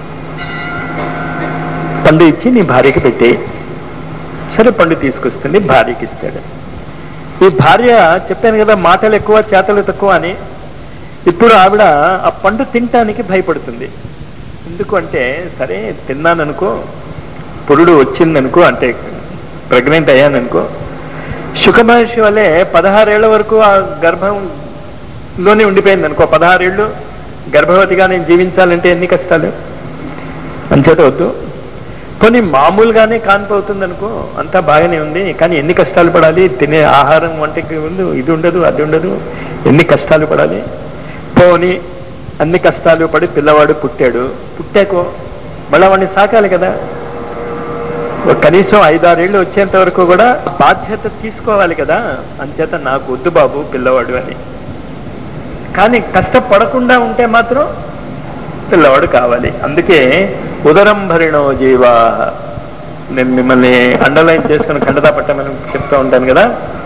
పండు ఇచ్చి నీ భార్యకి పెట్టి సరే పండు తీసుకొస్తుంది భార్యకి ఇస్తాడు ఈ భార్య చెప్పాను కదా మాటలు ఎక్కువ చేతలు తక్కువ అని ఇప్పుడు ఆవిడ ఆ పండు తినటానికి భయపడుతుంది ఎందుకు అంటే సరే తిన్నాననుకో పురుడు వచ్చిందనుకో అంటే ప్రెగ్నెంట్ అయ్యాననుకో శుక మహర్షి వల్లే పదహారేళ్ల వరకు ఆ గర్భంలోనే ఉండిపోయింది అనుకో పదహారేళ్ళు గర్భవతిగా నేను జీవించాలంటే ఎన్ని కష్టాలు అంచేత వద్దు కొన్ని మామూలుగానే కానిపోతుంది అనుకో అంతా బాగానే ఉంది కానీ ఎన్ని కష్టాలు పడాలి తినే ఆహారం వంటకి ఉండదు ఇది ఉండదు అది ఉండదు ఎన్ని కష్టాలు పడాలి పోని అన్ని కష్టాలు పడి పిల్లవాడు పుట్టాడు పుట్టాకో మళ్ళా వాడిని సాకాలి కదా ఒక కనీసం ఐదారేళ్ళు వచ్చేంత వరకు కూడా బాధ్యత తీసుకోవాలి కదా అంచేత నాకు వద్దు బాబు పిల్లవాడు అని కానీ కష్టపడకుండా ఉంటే మాత్రం పిల్లవాడు కావాలి అందుకే ఉదరం భరిణో జీవా నేను మిమ్మల్ని అండర్లైన్ చేసుకుని ఖండతా పట్టమని చెప్తూ ఉంటాను కదా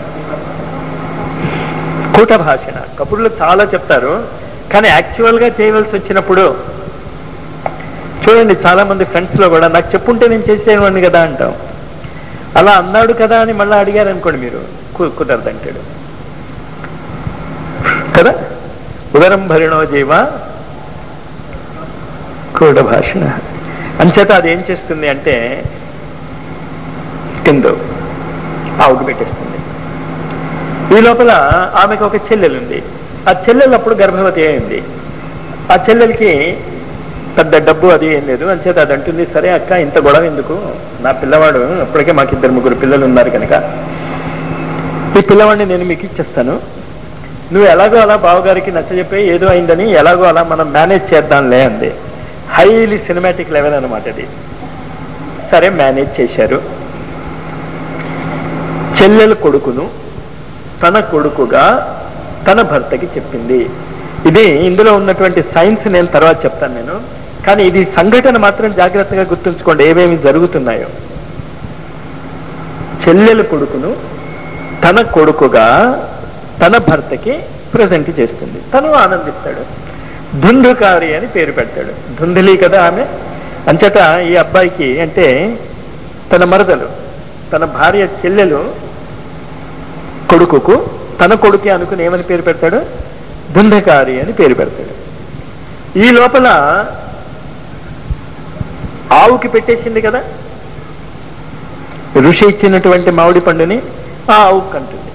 కూట భాషణ కబుర్లు చాలా చెప్తారు కానీ యాక్చువల్ గా చేయవలసి వచ్చినప్పుడు చూడండి చాలా మంది ఫ్రెండ్స్ లో కూడా నాకు చెప్పుంటే నేను చేసేవాడిని కదా అంటాం అలా అన్నాడు కదా అని మళ్ళీ అడిగారు అనుకోండి మీరు కు- కుదరదంటాడు కదా ఉదరం భరిణో జీవ కూడ భాషణ అంచేత అది ఏం చేస్తుంది అంటే కింద ఆవుకు పెట్టేస్తుంది ఈ లోపల ఆమెకు ఒక చెల్లెలు ఉంది ఆ చెల్లెలు అప్పుడు గర్భవతి అయింది ఆ చెల్లెలకి పెద్ద డబ్బు అది ఏం లేదు అంచేత అది అంటుంది సరే అక్క ఇంత గొడవ ఎందుకు నా పిల్లవాడు అప్పటికే మాకు ఇద్దరు ముగ్గురు పిల్లలు ఉన్నారు కనుక ఈ పిల్లవాడిని నేను మీకు ఇచ్చేస్తాను నువ్వు ఎలాగో అలా బావగారికి నచ్చజెప్పి ఏదో అయిందని ఎలాగో అలా మనం మేనేజ్ చేద్దాంలే అంది హైలీ సినిమాటిక్ లెవెల్ అనమాట అది సరే మేనేజ్ చేశారు చెల్లెలు కొడుకును తన కొడుకుగా తన భర్తకి చెప్పింది ఇది ఇందులో ఉన్నటువంటి సైన్స్ నేను తర్వాత చెప్తాను నేను కానీ ఇది సంఘటన మాత్రం జాగ్రత్తగా గుర్తుంచుకోండి ఏమేమి జరుగుతున్నాయో చెల్లెలు కొడుకును తన కొడుకుగా తన భర్తకి ప్రజెంట్ చేస్తుంది తను ఆనందిస్తాడు ధుంధుకారి అని పేరు పెడతాడు ధుంధలి కదా ఆమె అంచట ఈ అబ్బాయికి అంటే తన మరదలు తన భార్య చెల్లెలు కొడుకుకు తన కొడుకే అనుకుని ఏమని పేరు పెడతాడు ధుంధకారి అని పేరు పెడతాడు ఈ లోపల ఆవుకి పెట్టేసింది కదా ఋషి ఇచ్చినటువంటి మామిడి పండుని ఆ ఆవుకు కంటుంది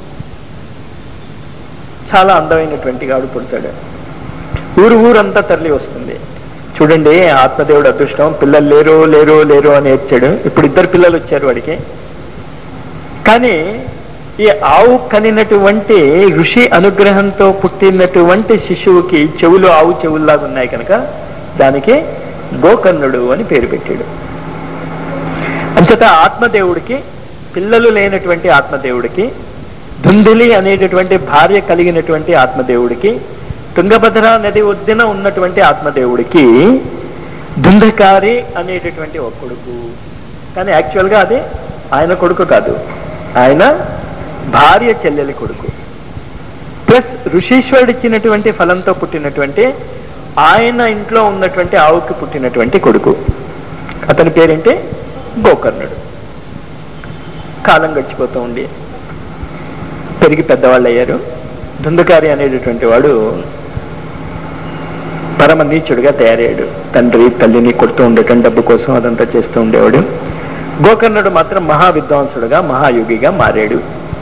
చాలా అందమైనటువంటి గాడు పుడతాడు ఊరు ఊరంతా తరలి వస్తుంది చూడండి ఆత్మదేవుడు అదృష్టం పిల్లలు లేరు లేరు లేరు అని ఏడ్చాడు ఇప్పుడు ఇద్దరు పిల్లలు వచ్చారు వాడికి కానీ ఈ ఆవు కనినటువంటి ఋషి అనుగ్రహంతో పుట్టినటువంటి శిశువుకి చెవులు ఆవు చెవుల్లాగా ఉన్నాయి కనుక దానికి గోకర్ణుడు అని పేరు పెట్టాడు అంచేత ఆత్మదేవుడికి పిల్లలు లేనటువంటి ఆత్మదేవుడికి ధుందులి అనేటటువంటి భార్య కలిగినటువంటి ఆత్మదేవుడికి తుంగభద్ర నది ఒడ్డున ఉన్నటువంటి ఆత్మదేవుడికి దుంధకారి అనేటటువంటి ఒక కొడుకు కానీ యాక్చువల్గా అది ఆయన కొడుకు కాదు ఆయన భార్య చెల్లెలి కొడుకు ప్లస్ ఋషీశ్వరుడు ఇచ్చినటువంటి ఫలంతో పుట్టినటువంటి ఆయన ఇంట్లో ఉన్నటువంటి ఆవుకి పుట్టినటువంటి కొడుకు అతని పేరేంటి గోకర్ణుడు కాలం గడిచిపోతూ ఉండి పెరిగి పెద్దవాళ్ళు అయ్యారు దుందుకారి అనేటటువంటి వాడు పరమ నీచుడుగా తయారయ్యాడు తండ్రి తల్లిని కొడుతూ ఉండటం డబ్బు కోసం అదంతా చేస్తూ ఉండేవాడు గోకర్ణుడు మాత్రం మహా విద్వాంసుడుగా మహాయోగిగా మారాడు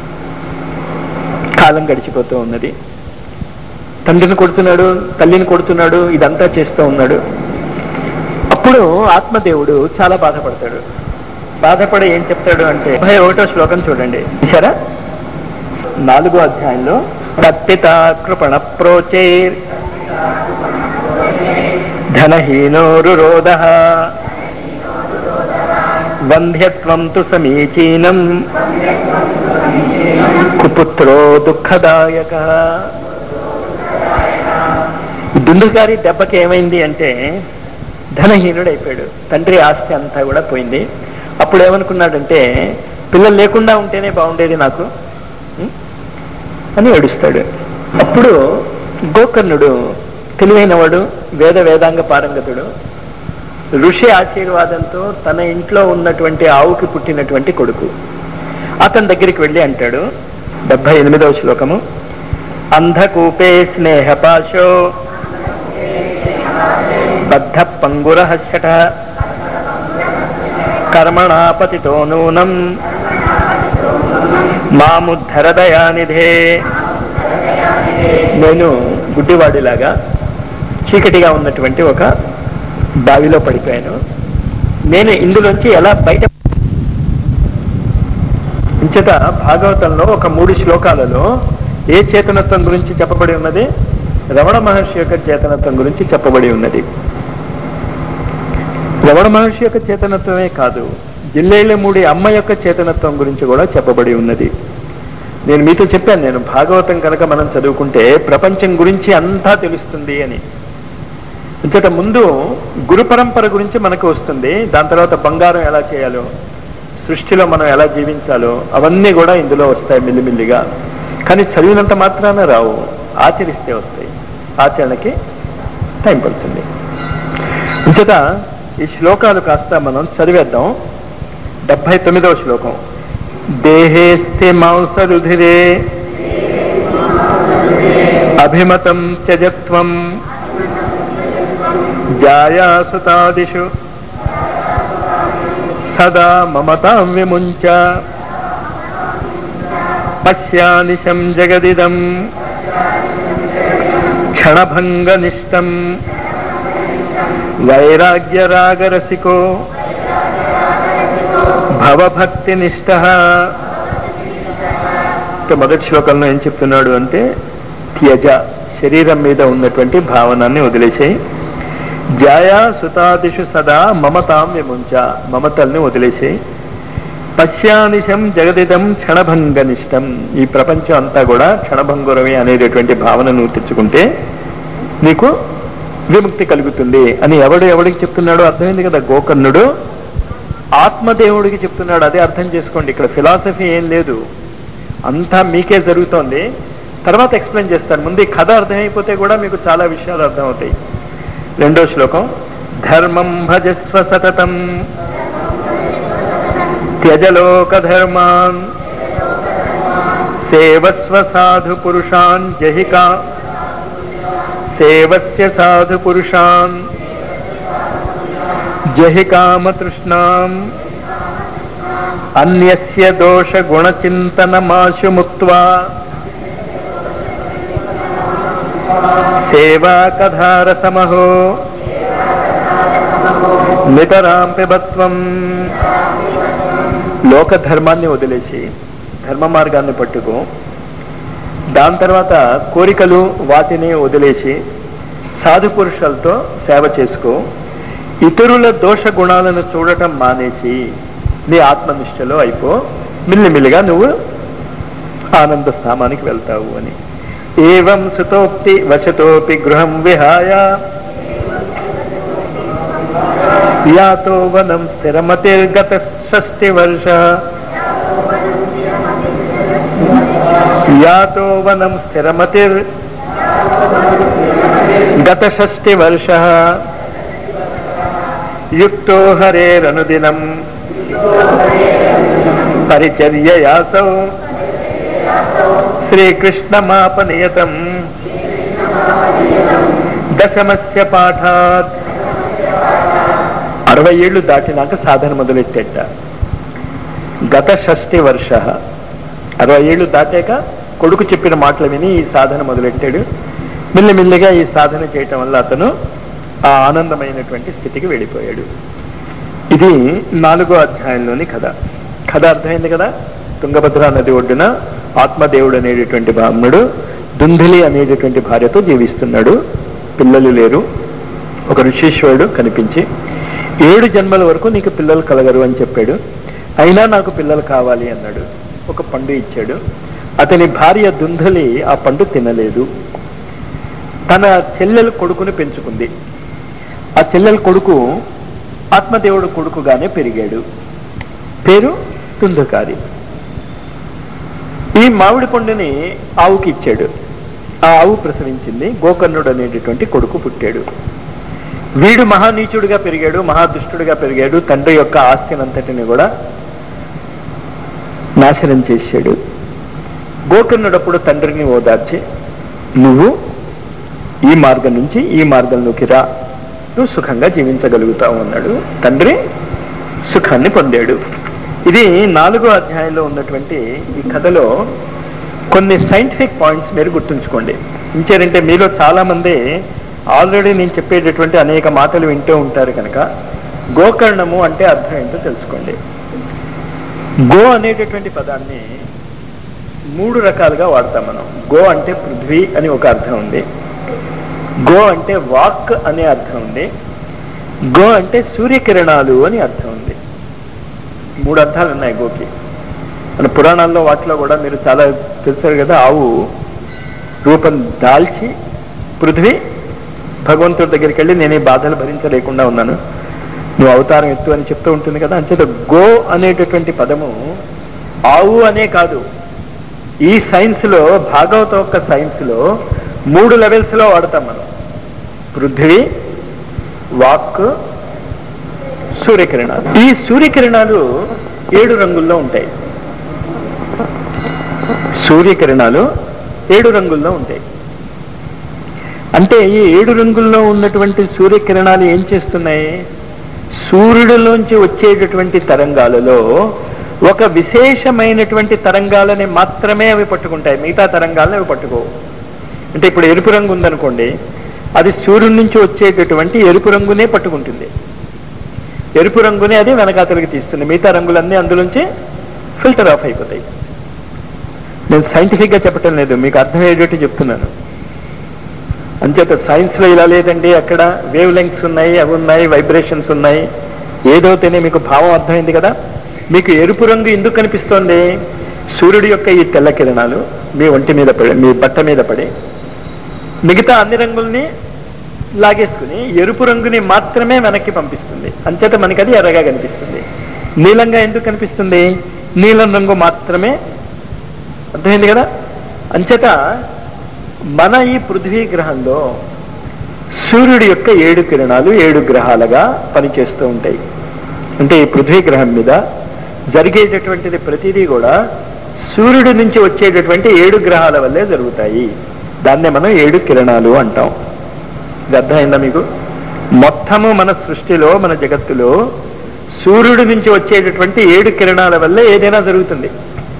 కాలం గడిచిపోతూ ఉన్నది తండ్రిని కొడుతున్నాడు తల్లిని కొడుతున్నాడు ఇదంతా చేస్తూ ఉన్నాడు అప్పుడు ఆత్మదేవుడు చాలా బాధపడతాడు బాధపడి ఏం చెప్తాడు అంటే ముప్పై ఒకటో శ్లోకం చూడండి చూసారా నాలుగో అధ్యాయంలో తత్పితా కృపణ ప్రోచేర్ ధనహీనోరురోధ వంధ్యత్వం తు సమీచీనం కుపుత్రో దుఃఖదాయక దుందుగారి దెబ్బకి ఏమైంది అంటే ధనహీనుడు అయిపోయాడు తండ్రి ఆస్తి అంతా కూడా పోయింది అప్పుడు ఏమనుకున్నాడంటే పిల్లలు లేకుండా ఉంటేనే బాగుండేది నాకు ఉం? అని ఏడుస్తాడు అప్పుడు గోకర్ణుడు తెలివైనవాడు వేద వేదాంగ పారంగతుడు ఋషి ఆశీర్వాదంతో తన ఇంట్లో ఉన్నటువంటి ఆవుకి పుట్టినటువంటి కొడుకు అతని దగ్గరికి వెళ్ళి అంటాడు డెబ్బై ఎనిమిదవ శ్లోకము అంధకూపే స్నేహపాశో బద్ధ పంగుర శట కర్మణాపతితో నూనం మాముద్ధరదయానిధే నేను గుడ్డివాడిలాగా చీకటిగా ఉన్నటువంటి ఒక బావిలో పడిపోయాను నేను ఇందులోంచి ఎలా బయట ఇంచట భాగవతంలో ఒక మూడు శ్లోకాలలో ఏ చేతనత్వం గురించి చెప్పబడి ఉన్నది రమణ మహర్షి యొక్క చేతనత్వం గురించి చెప్పబడి ఉన్నది రమణ మహర్షి యొక్క చేతనత్వమే కాదు జిల్లేళ్ళ మూడి అమ్మ యొక్క చేతనత్వం గురించి కూడా చెప్పబడి ఉన్నది నేను మీతో చెప్పాను నేను భాగవతం కనుక మనం చదువుకుంటే ప్రపంచం గురించి అంతా తెలుస్తుంది అని ఇంతట ముందు గురు పరంపర గురించి మనకు వస్తుంది దాని తర్వాత బంగారం ఎలా చేయాలో సృష్టిలో మనం ఎలా జీవించాలో అవన్నీ కూడా ఇందులో వస్తాయి మిల్లిమిల్లిగా కానీ చదివినంత మాత్రాన రావు ఆచరిస్తే వస్తాయి ఆచరణకి టైం పడుతుంది ఇంచట ఈ శ్లోకాలు కాస్త మనం చదివేద్దాం డెబ్బై తొమ్మిదవ శ్లోకం దేహేస్తే మాంసరుధిరే అభిమతం త్యజత్వం జాయాసుతాదిషు సదా మమతాం విముంచ పశ్యానిశం జగదిదం క్షణభంగనిష్టం వైరాగ్యరాగరసికో భవభక్తినిష్ట మొదటి శ్లోకంలో ఏం చెప్తున్నాడు అంటే త్యజ శరీరం మీద ఉన్నటువంటి భావనాన్ని వదిలేసేయి జాయా సుతాదిషు సదా మమతాం విముంచ మమతల్ని వదిలేసేయి పశ్యానిశం జగదిదం క్షణభంగనిష్టం ఈ ప్రపంచం అంతా కూడా క్షణభంగురమే అనేటటువంటి భావనను తెచ్చుకుంటే నీకు విముక్తి కలుగుతుంది అని ఎవడు ఎవడికి చెప్తున్నాడో అర్థమైంది కదా గోకర్ణుడు ఆత్మదేవుడికి చెప్తున్నాడు అదే అర్థం చేసుకోండి ఇక్కడ ఫిలాసఫీ ఏం లేదు అంతా మీకే జరుగుతోంది తర్వాత ఎక్స్ప్లెయిన్ చేస్తాను ముందు ఈ కథ అర్థమైపోతే కూడా మీకు చాలా విషయాలు అర్థమవుతాయి రెండో శ్లోకం ధర్మం భజస్వ సతతం త్యజలోక ధర్మాన్ సేవస్వ సాధు పురుషాన్ జహికా సేవస్య సాధు పురుషాన్ జహి కామతృష్ణాం అన్యస్య దోష గుణచింతనమాశు ముక్త్వా సేవా కథారసమహో నితరాం పిబత్వం లోక ధర్మాన్ని వదిలేసి ధర్మ మార్గాన్ని పట్టుకో దాని తర్వాత కోరికలు వాటిని వదిలేసి సాధు పురుషులతో సేవ చేసుకో ఇతరుల దోష గుణాలను చూడటం మానేసి నీ ఆత్మనిష్టలో అయిపో మిల్లిమిల్లిగా నువ్వు ఆనంద స్థానానికి వెళ్తావు అని ఏవం సుతోక్తి వశతోపి గృహం విహాయ యాతో వనం స్థిరమతిర్గత షష్టి వర్ష యాతో వనం స్థిరమతిర్ గత షష్టి వర్ష యుక్తో హరేరనుదినం పరిచర్యయాసౌ శ్రీకృష్ణమాపనియతం దశమస్య పాఠాత్ అరవై ఏళ్ళు దాటినాక సాధన మొదలెట్టేట గత షష్టి వర్ష అరవై ఏళ్ళు దాటాక కొడుకు చెప్పిన మాటలు విని ఈ సాధన మొదలెట్టాడు మెల్లిమెల్లిగా ఈ సాధన చేయటం వల్ల అతను ఆ ఆనందమైనటువంటి స్థితికి వెళ్ళిపోయాడు ఇది నాలుగో అధ్యాయంలోని కథ కథ అర్థమైంది కదా తుంగభద్ర నది ఒడ్డున ఆత్మదేవుడు అనేటటువంటి బ్రాహ్మణుడు దుంధిలి అనేటటువంటి భార్యతో జీవిస్తున్నాడు పిల్లలు లేరు ఒక ఋషీశ్వరుడు కనిపించి ఏడు జన్మల వరకు నీకు పిల్లలు కలగరు అని చెప్పాడు అయినా నాకు పిల్లలు కావాలి అన్నాడు ఒక పండు ఇచ్చాడు అతని భార్య దుంధలి ఆ పండు తినలేదు తన చెల్లెలు కొడుకుని పెంచుకుంది ఆ చెల్లెల కొడుకు ఆత్మదేవుడు కొడుకుగానే పెరిగాడు పేరు తుందుకారి ఈ మామిడి పండుని ఆవుకి ఇచ్చాడు ఆ ఆవు ప్రసవించింది గోకర్ణుడు అనేటటువంటి కొడుకు పుట్టాడు వీడు మహానీచుడిగా పెరిగాడు మహాదుష్టుడిగా పెరిగాడు తండ్రి యొక్క ఆస్తినంతటిని కూడా నాశనం చేశాడు గోకర్ణుడప్పుడు తండ్రిని ఓదార్చి నువ్వు ఈ మార్గం నుంచి ఈ మార్గంలోకి రా నువ్వు సుఖంగా జీవించగలుగుతావు అన్నాడు తండ్రి సుఖాన్ని పొందాడు ఇది నాలుగో అధ్యాయంలో ఉన్నటువంటి ఈ కథలో కొన్ని సైంటిఫిక్ పాయింట్స్ మీరు గుర్తుంచుకోండి ఇంచారంటే మీలో చాలా మంది ఆల్రెడీ నేను చెప్పేటటువంటి అనేక మాటలు వింటూ ఉంటారు కనుక గోకర్ణము అంటే అర్థం ఏంటో తెలుసుకోండి గో అనేటటువంటి పదాన్ని మూడు రకాలుగా వాడతాం మనం గో అంటే పృథ్వీ అని ఒక అర్థం ఉంది గో అంటే వాక్ అనే అర్థం ఉంది గో అంటే సూర్యకిరణాలు అని అర్థం ఉంది మూడు అర్థాలు ఉన్నాయి గోకి మన పురాణాల్లో వాటిలో కూడా మీరు చాలా తెలుసారు కదా ఆవు రూపం దాల్చి పృథ్వీ భగవంతుడి దగ్గరికి వెళ్ళి నేను ఈ బాధలు భరించలేకుండా ఉన్నాను నువ్వు అవతారం ఎత్తు అని చెప్తూ ఉంటుంది కదా అంచేత గో అనేటటువంటి పదము ఆవు అనే కాదు ఈ సైన్స్ లో భాగవత యొక్క సైన్స్ లో మూడు లెవెల్స్ లో వాడతాం మనం పృథ్వీ వాక్ సూర్యకిరణాలు ఈ సూర్యకిరణాలు ఏడు రంగుల్లో ఉంటాయి సూర్యకిరణాలు ఏడు రంగుల్లో ఉంటాయి అంటే ఈ ఏడు రంగుల్లో ఉన్నటువంటి సూర్యకిరణాలు ఏం చేస్తున్నాయి సూర్యుడిలోంచి వచ్చేటటువంటి తరంగాలలో ఒక విశేషమైనటువంటి తరంగాలని మాత్రమే అవి పట్టుకుంటాయి మిగతా తరంగాలను అవి పట్టుకోవు అంటే ఇప్పుడు ఎరుపు రంగు ఉందనుకోండి అది సూర్యుడి నుంచి వచ్చేటటువంటి ఎరుపు రంగునే పట్టుకుంటుంది ఎరుపు రంగునే అది వెనకాతలకి తీస్తుంది మిగతా రంగులన్నీ అందులోంచి ఫిల్టర్ ఆఫ్ అయిపోతాయి నేను సైంటిఫిక్గా చెప్పటం లేదు మీకు అర్థమయ్యేటట్టు చెప్తున్నాను అంచేత సైన్స్లో ఇలా లేదండి అక్కడ వేవ్ లెంగ్స్ ఉన్నాయి అవి ఉన్నాయి వైబ్రేషన్స్ ఉన్నాయి ఏదో తినే మీకు భావం అర్థమైంది కదా మీకు ఎరుపు రంగు ఎందుకు కనిపిస్తోంది సూర్యుడి యొక్క ఈ తెల్ల కిరణాలు మీ ఒంటి మీద పడి మీ బట్ట మీద పడి మిగతా అన్ని రంగుల్ని లాగేసుకుని ఎరుపు రంగుని మాత్రమే వెనక్కి పంపిస్తుంది అంచేత మనకి అది ఎర్రగా కనిపిస్తుంది నీలంగా ఎందుకు కనిపిస్తుంది నీలం రంగు మాత్రమే అర్థమైంది కదా అంచేత మన ఈ పృథ్వీ గ్రహంలో సూర్యుడి యొక్క ఏడు కిరణాలు ఏడు గ్రహాలుగా పనిచేస్తూ ఉంటాయి అంటే ఈ పృథ్వీ గ్రహం మీద జరిగేటటువంటిది ప్రతిదీ కూడా సూర్యుడి నుంచి వచ్చేటటువంటి ఏడు గ్రహాల వల్లే జరుగుతాయి దాన్నే మనం ఏడు కిరణాలు అంటాం ఇది అర్థమైందా మీకు మొత్తము మన సృష్టిలో మన జగత్తులో సూర్యుడి నుంచి వచ్చేటటువంటి ఏడు కిరణాల వల్లే ఏదైనా జరుగుతుంది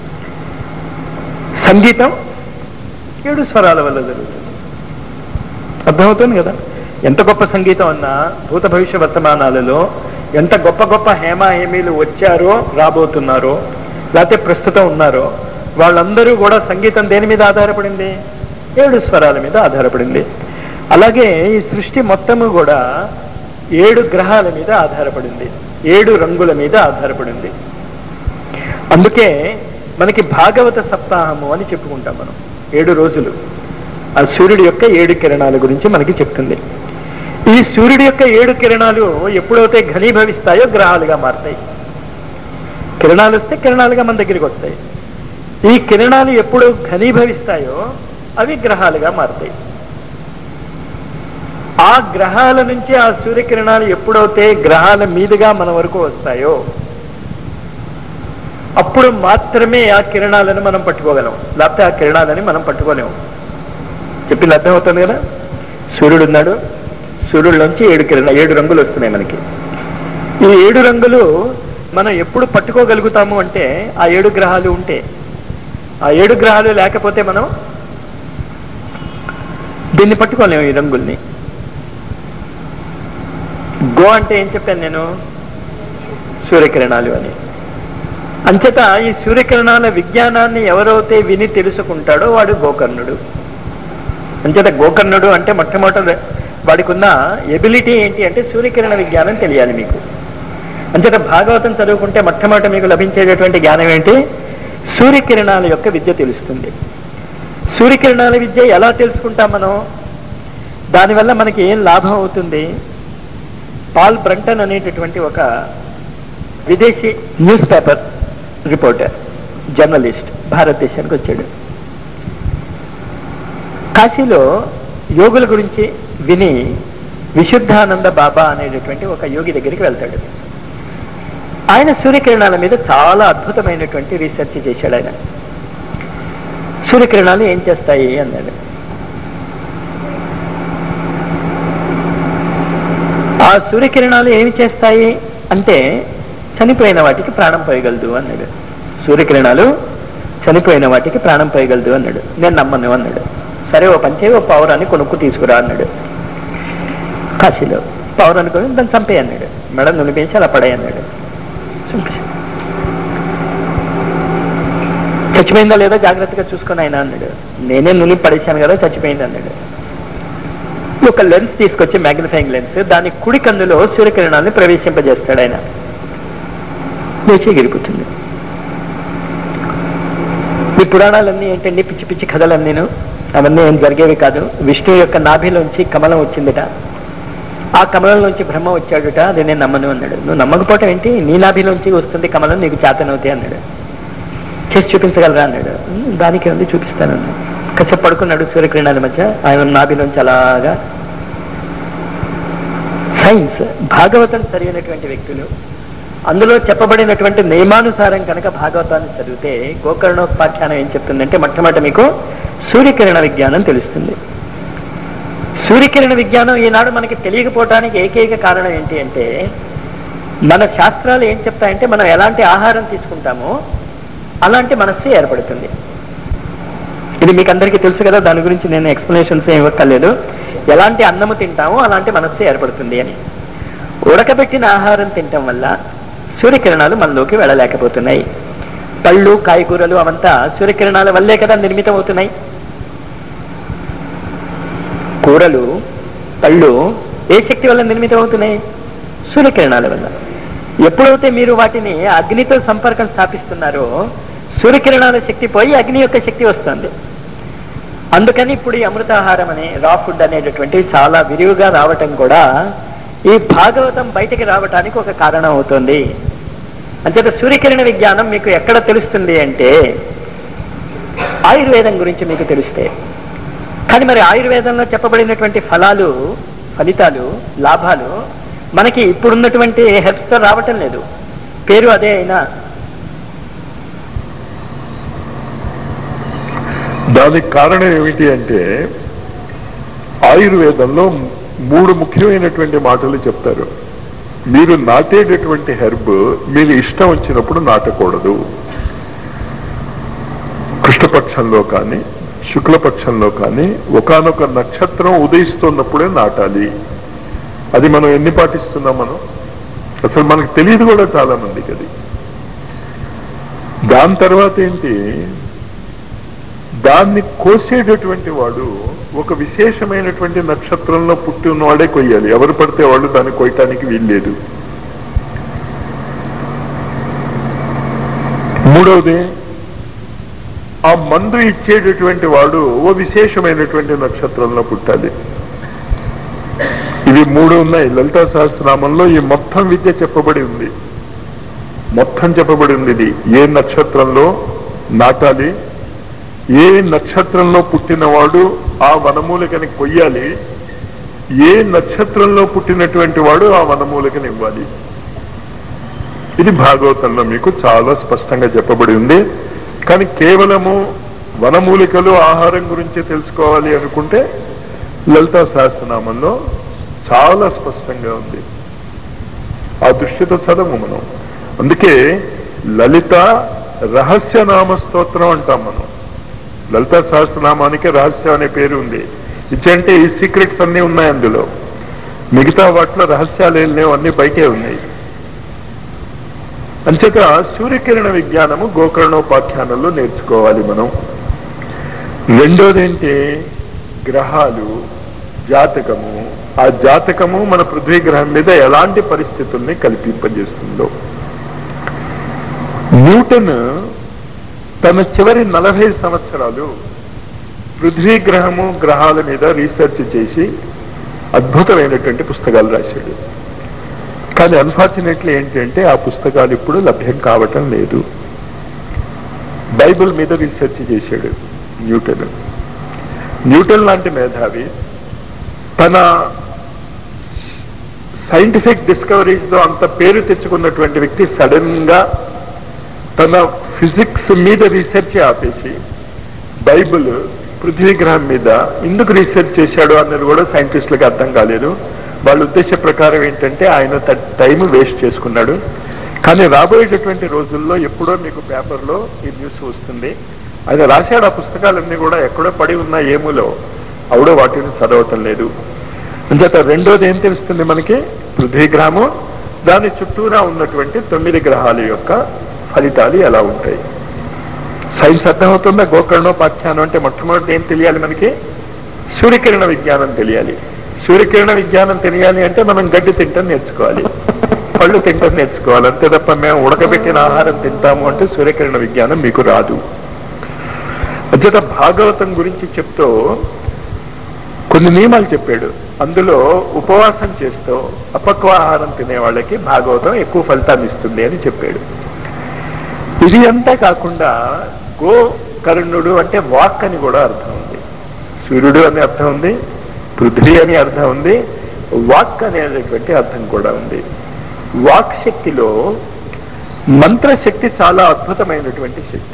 సంగీతం ఏడు స్వరాల వల్ల జరుగుతుంది అర్థమవుతుంది కదా ఎంత గొప్ప సంగీతం అన్నా భూత భవిష్య వర్తమానాలలో ఎంత గొప్ప గొప్ప హేమ హేమీలు వచ్చారో రాబోతున్నారో లేకపోతే ప్రస్తుతం ఉన్నారో వాళ్ళందరూ కూడా సంగీతం దేని మీద ఆధారపడింది ఏడు స్వరాల మీద ఆధారపడింది అలాగే ఈ సృష్టి మొత్తము కూడా ఏడు గ్రహాల మీద ఆధారపడింది ఏడు రంగుల మీద ఆధారపడింది అందుకే మనకి భాగవత సప్తాహము అని చెప్పుకుంటాం మనం ఏడు రోజులు ఆ సూర్యుడి యొక్క ఏడు కిరణాల గురించి మనకి చెప్తుంది ఈ సూర్యుడి యొక్క ఏడు కిరణాలు ఎప్పుడైతే ఘనీభవిస్తాయో గ్రహాలుగా మారుతాయి కిరణాలు వస్తే కిరణాలుగా మన దగ్గరికి వస్తాయి ఈ కిరణాలు ఎప్పుడు ఘనీభవిస్తాయో అవి గ్రహాలుగా మారుతాయి ఆ గ్రహాల నుంచి ఆ సూర్యకిరణాలు ఎప్పుడైతే గ్రహాల మీదుగా మన వరకు వస్తాయో అప్పుడు మాత్రమే ఆ కిరణాలను మనం పట్టుకోగలం లేకపోతే ఆ కిరణాలని మనం పట్టుకోలేము చెప్పింది అర్థమవుతుంది కదా సూర్యుడు ఉన్నాడు సూర్యుడిలోంచి ఏడు కిరణ ఏడు రంగులు వస్తున్నాయి మనకి ఈ ఏడు రంగులు మనం ఎప్పుడు పట్టుకోగలుగుతాము అంటే ఆ ఏడు గ్రహాలు ఉంటే ఆ ఏడు గ్రహాలు లేకపోతే మనం దీన్ని పట్టుకోలేము ఈ రంగుల్ని గో అంటే ఏం చెప్పాను నేను సూర్యకిరణాలు అని అంచేత ఈ సూర్యకిరణాల విజ్ఞానాన్ని ఎవరైతే విని తెలుసుకుంటాడో వాడు గోకర్ణుడు అంచేత గోకర్ణుడు అంటే మొట్టమొదటి వాడికి ఉన్న ఎబిలిటీ ఏంటి అంటే సూర్యకిరణ విజ్ఞానం తెలియాలి మీకు అంచేత భాగవతం చదువుకుంటే మొట్టమొదట మీకు లభించేటటువంటి జ్ఞానం ఏంటి సూర్యకిరణాల యొక్క విద్య తెలుస్తుంది సూర్యకిరణాల విద్య ఎలా తెలుసుకుంటాం మనం దానివల్ల మనకి ఏం లాభం అవుతుంది పాల్ బ్రంటన్ అనేటటువంటి ఒక విదేశీ న్యూస్ పేపర్ రిపోర్టర్ జర్నలిస్ట్ భారతదేశానికి వచ్చాడు కాశీలో యోగుల గురించి విని విశుద్ధానంద బాబా అనేటటువంటి ఒక యోగి దగ్గరికి వెళ్తాడు ఆయన సూర్యకిరణాల మీద చాలా అద్భుతమైనటువంటి రీసెర్చ్ చేశాడు ఆయన సూర్యకిరణాలు ఏం చేస్తాయి అన్నాడు ఆ సూర్యకిరణాలు ఏమి చేస్తాయి అంటే చనిపోయిన వాటికి ప్రాణం పోయగలదు అన్నాడు సూర్యకిరణాలు చనిపోయిన వాటికి ప్రాణం పోయగలదు అన్నాడు నేను నమ్మను అన్నాడు సరే ఓ పంచే ఓ పౌరాన్ని కొనుక్కు తీసుకురా అన్నాడు కాశీలో పౌరాన్ని కొని దాన్ని చంపే అన్నాడు మేడం నునిపేసి అలా పడే అన్నాడు చంపేసి చచ్చిపోయిందా లేదా జాగ్రత్తగా చూసుకొని ఆయన అన్నాడు నేనే నుని పడేశాను కదా చచ్చిపోయింది అన్నాడు ఒక లెన్స్ తీసుకొచ్చి మ్యాగ్నిఫైయింగ్ లెన్స్ దాని కుడి కందులో సూర్యకిరణాన్ని ప్రవేశింపజేస్తాడు ఆయన లేచి ఎగిరిపోతుంది ఈ పురాణాలన్నీ ఏంటండి పిచ్చి పిచ్చి కథలన్నీను అవన్నీ ఏం జరిగేవి కాదు విష్ణు యొక్క నాభిలోంచి కమలం వచ్చిందిట ఆ కమలం నుంచి బ్రహ్మ వచ్చాడుట అది నేను నమ్మను అన్నాడు నువ్వు నమ్మకపోవటం ఏంటి నీ నాభిలోంచి వస్తుంది కమలం నీకు చేతనవుతాయి అన్నాడు చేసి చూపించగలరా అన్నాడు "ఉమ్, దానికి ఉంది చూపిస్తాను అన్నాడు కాసేపు పడుకున్నాడు సూర్యకిరణాల మధ్య ఆయన నాభిలోంచి అలాగా సైన్స్ భాగవతం చదివినటువంటి వ్యక్తులు అందులో చెప్పబడినటువంటి నియమానుసారం కనుక భాగవతాన్ని చదివితే గోకర్ణోపాఖ్యానం ఏం చెప్తుందంటే మొట్టమొదటి మీకు సూర్యకిరణ విజ్ఞానం తెలుస్తుంది సూర్యకిరణ విజ్ఞానం ఈనాడు మనకి తెలియకపోవటానికి ఏకైక కారణం ఏంటి అంటే మన శాస్త్రాలు ఏం చెప్తాయంటే మనం ఎలాంటి ఆహారం తీసుకుంటామో అలాంటి మనస్సు ఏర్పడుతుంది ఇది మీకు అందరికీ తెలుసు కదా దాని గురించి నేను ఎక్స్ప్లెనేషన్స్ ఏం ఇవ్వక్కర్లేదు ఎలాంటి అన్నము తింటామో అలాంటి మనస్సు ఏర్పడుతుంది అని ఉడకబెట్టిన ఆహారం తినటం వల్ల సూర్యకిరణాలు మనలోకి వెళ్ళలేకపోతున్నాయి పళ్ళు కాయగూరలు అవంతా సూర్యకిరణాల వల్లే కదా నిర్మితం అవుతున్నాయి కూరలు పళ్ళు ఏ శక్తి వల్ల నిర్మితం అవుతున్నాయి సూర్యకిరణాల వల్ల ఎప్పుడైతే మీరు వాటిని అగ్నితో సంపర్కం స్థాపిస్తున్నారో సూర్యకిరణాల శక్తి పోయి అగ్ని యొక్క శక్తి వస్తుంది అందుకని ఇప్పుడు ఈ అమృతాహారం అనే రా ఫుడ్ అనేటటువంటివి చాలా విరివిగా రావటం కూడా ఈ భాగవతం బయటికి రావటానికి ఒక కారణం అవుతుంది అంచేత సూర్యకిరణ విజ్ఞానం మీకు ఎక్కడ తెలుస్తుంది అంటే ఆయుర్వేదం గురించి మీకు తెలిస్తే కానీ మరి ఆయుర్వేదంలో చెప్పబడినటువంటి ఫలాలు ఫలితాలు లాభాలు మనకి ఇప్పుడున్నటువంటి హెర్బ్స్తో రావటం లేదు పేరు అదే అయినా దానికి కారణం ఏమిటి అంటే ఆయుర్వేదంలో మూడు ముఖ్యమైనటువంటి మాటలు చెప్తారు మీరు నాటేటటువంటి హెర్బ్ మీరు ఇష్టం వచ్చినప్పుడు నాటకూడదు కృష్ణపక్షంలో కానీ శుక్లపక్షంలో కానీ ఒకానొక నక్షత్రం ఉదయిస్తున్నప్పుడే నాటాలి అది మనం ఎన్ని పాటిస్తున్నాం మనం అసలు మనకు తెలియదు కూడా చాలా మందికి అది దాని తర్వాత ఏంటి దాన్ని కోసేటటువంటి వాడు ఒక విశేషమైనటువంటి నక్షత్రంలో పుట్టి ఉన్నవాడే కొయ్యాలి ఎవరు పడితే వాళ్ళు దాన్ని కొయ్యటానికి వీల్లేదు మూడవది ఆ మందు ఇచ్చేటటువంటి వాడు ఓ విశేషమైనటువంటి నక్షత్రంలో పుట్టాలి ఇవి మూడు ఉన్నాయి లలితా సహస్రనామంలో ఈ మొత్తం విద్య చెప్పబడి ఉంది మొత్తం చెప్పబడి ఉంది ఇది ఏ నక్షత్రంలో నాటాలి ఏ నక్షత్రంలో పుట్టినవాడు ఆ వనమూలికని కొయ్యాలి ఏ నక్షత్రంలో పుట్టినటువంటి వాడు ఆ వనమూలికని ఇవ్వాలి ఇది భాగవతంలో మీకు చాలా స్పష్టంగా చెప్పబడి ఉంది కానీ కేవలము వనమూలికలు ఆహారం గురించి తెలుసుకోవాలి అనుకుంటే లలితా సహస్రనామంలో చాలా స్పష్టంగా ఉంది ఆ దృష్టితో చదవము మనం అందుకే లలిత రహస్యనామ స్తోత్రం అంటాం మనం లలిత సహస్రనామానికి రహస్యం అనే పేరు ఉంది ఇచ్చంటే ఈ సీక్రెట్స్ అన్నీ ఉన్నాయి అందులో మిగతా వాటిలో రహస్యాలు ఏం లేవు అన్ని బయటే ఉన్నాయి అంచేత సూర్యకిరణ విజ్ఞానము గోకర్ణోపాఖ్యానంలో నేర్చుకోవాలి మనం రెండోది ఏంటి గ్రహాలు జాతకము ఆ జాతకము మన పృథ్వీ గ్రహం మీద ఎలాంటి పరిస్థితుల్ని కల్పింపజేస్తుందో న్యూటన్ తన చివరి నలభై సంవత్సరాలు పృథ్వీ గ్రహము గ్రహాల మీద రీసెర్చ్ చేసి అద్భుతమైనటువంటి పుస్తకాలు రాశాడు కానీ అన్ఫార్చునేట్లీ ఏంటంటే ఆ పుస్తకాలు ఇప్పుడు లభ్యం కావటం లేదు బైబిల్ మీద రీసెర్చ్ చేశాడు న్యూటన్ న్యూటన్ లాంటి మేధావి తన సైంటిఫిక్ డిస్కవరీస్ లో అంత పేరు తెచ్చుకున్నటువంటి వ్యక్తి సడన్ గా తన ఫిజిక్స్ మీద రీసెర్చ్ ఆపేసి బైబిల్ పృథ్వీ గ్రహం మీద ఎందుకు రీసెర్చ్ చేశాడు అన్నది కూడా సైంటిస్టులకు అర్థం కాలేదు వాళ్ళ ఉద్దేశ ప్రకారం ఏంటంటే ఆయన టైం వేస్ట్ చేసుకున్నాడు కానీ రాబోయేటటువంటి రోజుల్లో ఎప్పుడో మీకు పేపర్లో ఈ న్యూస్ వస్తుంది ఆయన రాశాడు ఆ పుస్తకాలన్నీ కూడా ఎక్కడో పడి ఉన్న ఏములో ఆవిడ వాటిని చదవటం లేదు అంచేత రెండోది ఏం తెలుస్తుంది మనకి పృథ్వీ గ్రహము దాని చుట్టూరా ఉన్నటువంటి తొమ్మిది గ్రహాల యొక్క ఫలితాలు ఎలా ఉంటాయి సైన్స్ అర్థమవుతుందా గోకర్ణోపాఖ్యానం అంటే మొట్టమొదటి ఏం తెలియాలి మనకి సూర్యకిరణ విజ్ఞానం తెలియాలి సూర్యకిరణ విజ్ఞానం తెలియాలి అంటే మనం గడ్డి తింటం నేర్చుకోవాలి పళ్ళు తింటం నేర్చుకోవాలి అంతే తప్ప మేము ఉడకబెట్టిన ఆహారం తింటాము అంటే సూర్యకిరణ విజ్ఞానం మీకు రాదు అధ్యత భాగవతం గురించి చెప్తూ కొన్ని నియమాలు చెప్పాడు అందులో ఉపవాసం చేస్తూ అపక్వ ఆహారం తినే వాళ్ళకి భాగవతం ఎక్కువ ఫలితాన్ని ఇస్తుంది అని చెప్పాడు ఇది అంతా కాకుండా గో కరుణుడు అంటే వాక్ అని కూడా అర్థం ఉంది సూర్యుడు అని అర్థం ఉంది పృథ్వీ అని అర్థం ఉంది వాక్ అనేటటువంటి అర్థం కూడా ఉంది వాక్ శక్తిలో మంత్రశక్తి చాలా అద్భుతమైనటువంటి శక్తి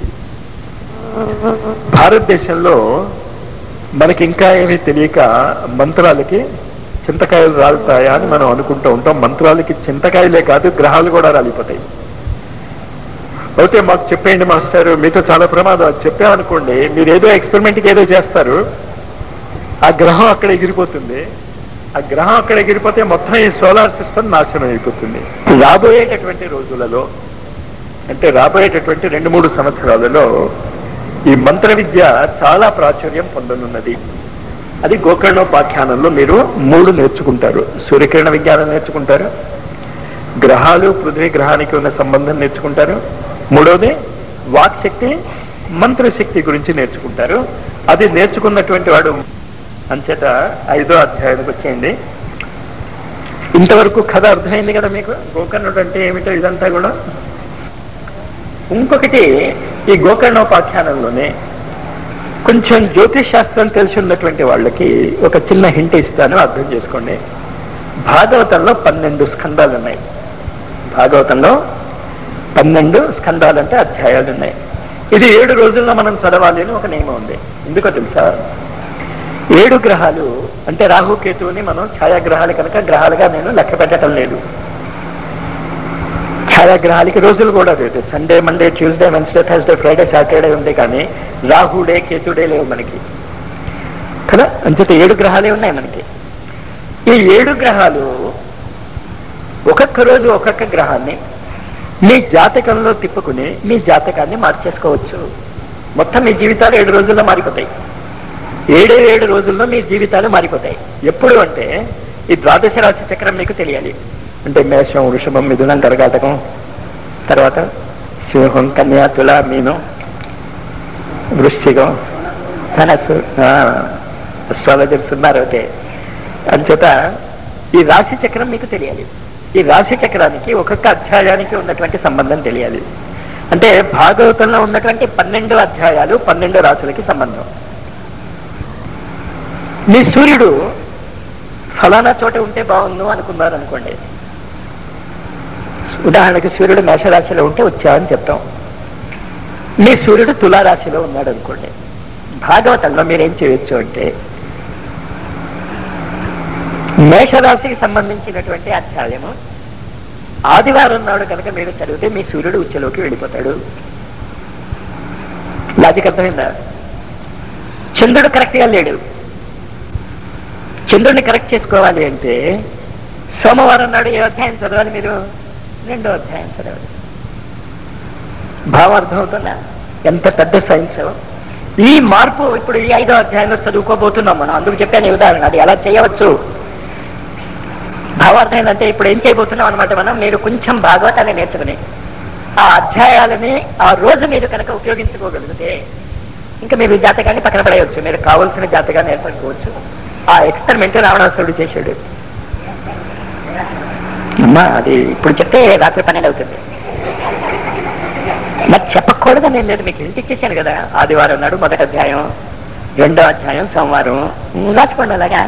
భారతదేశంలో మనకి ఇంకా ఏమీ తెలియక మంత్రాలకి చింతకాయలు రాలుతాయా అని మనం అనుకుంటూ ఉంటాం మంత్రాలకి చింతకాయలే కాదు గ్రహాలు కూడా రాలిపోతాయి అయితే మాకు చెప్పేయండి మాస్టర్ మీతో చాలా ప్రమాదం అది చెప్పామనుకోండి మీరు ఏదో ఎక్స్పెరిమెంట్కి ఏదో చేస్తారు ఆ గ్రహం అక్కడ ఎగిరిపోతుంది ఆ గ్రహం అక్కడ ఎగిరిపోతే మొత్తం ఈ సోలార్ సిస్టమ్ నాశనం అయిపోతుంది రాబోయేటటువంటి రోజులలో అంటే రాబోయేటటువంటి రెండు మూడు సంవత్సరాలలో ఈ మంత్ర విద్య చాలా ప్రాచుర్యం పొందనున్నది అది గోకర్ణోపాఖ్యానంలో మీరు మూడు నేర్చుకుంటారు సూర్యకిరణ విజ్ఞానం నేర్చుకుంటారు గ్రహాలు పృథ్వీ గ్రహానికి ఉన్న సంబంధం నేర్చుకుంటారు మూడవది వాక్ శక్తి మంత్రశక్తి గురించి నేర్చుకుంటారు అది నేర్చుకున్నటువంటి వాడు అంచేత ఐదో అధ్యాయానికి వచ్చేయండి ఇంతవరకు కథ అర్థమైంది కదా మీకు గోకర్ణుడు అంటే ఏమిటో ఇదంతా కూడా ఇంకొకటి ఈ గోకర్ణోపాఖ్యానంలోనే కొంచెం జ్యోతిష్ శాస్త్రం తెలిసి ఉన్నటువంటి వాళ్ళకి ఒక చిన్న హింట్ ఇస్తాను అర్థం చేసుకోండి భాగవతంలో పన్నెండు స్కందాలు ఉన్నాయి భాగవతంలో పన్నెండు స్కందాలు అంటే అధ్యాయాలు ఉన్నాయి ఇది ఏడు రోజుల్లో మనం చదవాలి అని ఒక నియమం ఉంది ఎందుకో తెలుసా ఏడు గ్రహాలు అంటే రాహుకేతువుని మనం ఛాయాగ్రహాలు కనుక గ్రహాలుగా నేను లెక్క పెట్టడం లేదు ఛాయాగ్రహాలకి రోజులు కూడా లేదు Sunday Monday Tuesday Wednesday Thursday Friday Saturday ఉంది కానీ రాహుడే కేతుడే లేవు మనకి కదా అంచేత ఏడు గ్రహాలే ఉన్నాయి మనకి ఈ ఏడు గ్రహాలు ఒక్కొక్క రోజు ఒక్కొక్క గ్రహాన్ని మీ జాతకంలో తిప్పుకుని మీ జాతకాన్ని మార్చేసుకోవచ్చు మొత్తం మీ జీవితాలు ఏడు రోజుల్లో మారిపోతాయి ఏడే ఏడు రోజుల్లో మీ జీవితాలు మారిపోతాయి ఎప్పుడు అంటే ఈ ద్వాదశ రాశి చక్రం మీకు తెలియాలి అంటే మేషం వృషభం మిథునం కరగాటకం తర్వాత సింహం కన్యా తుల మీనం వృశ్చికం ధనస్సు అస్ట్రాలజర్స్ ఉన్నారు అయితే అంచేత ఈ రాశి చక్రం మీకు తెలియాలి ఈ రాశి చక్రానికి ఒక్కొక్క అధ్యాయానికి ఉన్నటువంటి సంబంధం తెలియాలి అంటే భాగవతంలో ఉన్నటువంటి పన్నెండు అధ్యాయాలు పన్నెండు రాశులకి సంబంధం మీ సూర్యుడు ఫలానా చోట ఉంటే బాగుండు అనుకున్నారు అనుకోండి ఉదాహరణకి సూర్యుడు మేషరాశిలో ఉంటే వచ్చావని చెప్తాం మీ సూర్యుడు తులారాశిలో ఉన్నాడు అనుకోండి భాగవతంలో మీరేం చేయొచ్చు అంటే మేషరాశికి సంబంధించినటువంటి అధ్యాయము ఆదివారం నాడు కనుక మీరు చదివితే మీ సూర్యుడు ఉచ్చలోకి వెళ్ళిపోతాడు లాజిక్ అర్థమైందా చంద్రుడు కరెక్ట్గా లేడు చంద్రుడిని కరెక్ట్ చేసుకోవాలి అంటే సోమవారం నాడు ఏ అధ్యాయం చదవాలి మీరు రెండో అధ్యాయం చదవాలి భావం అర్థమవుతుందా ఎంత పెద్ద సైన్స్ ఈ మార్పు ఇప్పుడు ఈ ఐదో అధ్యాయంలో చదువుకోబోతున్నాం మనం అందుకు చెప్పాను ఈ ఉదాహరణ అది ఎలా చేయవచ్చు భావార్థం ఏంటంటే ఇప్పుడు ఏం చేయబోతున్నాం అనమాట మనం మీరు కొంచెం భాగవతాన్ని నేర్చుకుని ఆ అధ్యాయాలని ఆ రోజు మీరు కనుక ఉపయోగించుకోగలిగితే ఇంకా మీరు జాతకాన్ని పక్కన పడేయచ్చు మీరు కావలసిన జాతకాన్ని ఏర్పడుకోవచ్చు ఆ ఎక్స్పెరిమెంట్ రావణాసురుడు చేశాడు అమ్మా అది ఇప్పుడు చెప్తే రాత్రి పన్నెండు అవుతుంది నాకు చెప్పకూడదని నేను లేదు మీకు ఇంటికి ఇచ్చేసాను కదా ఆదివారం నాడు మొదటి అధ్యాయం రెండో అధ్యాయం సోమవారం ఉమ్, రాసుకోండి అలాగా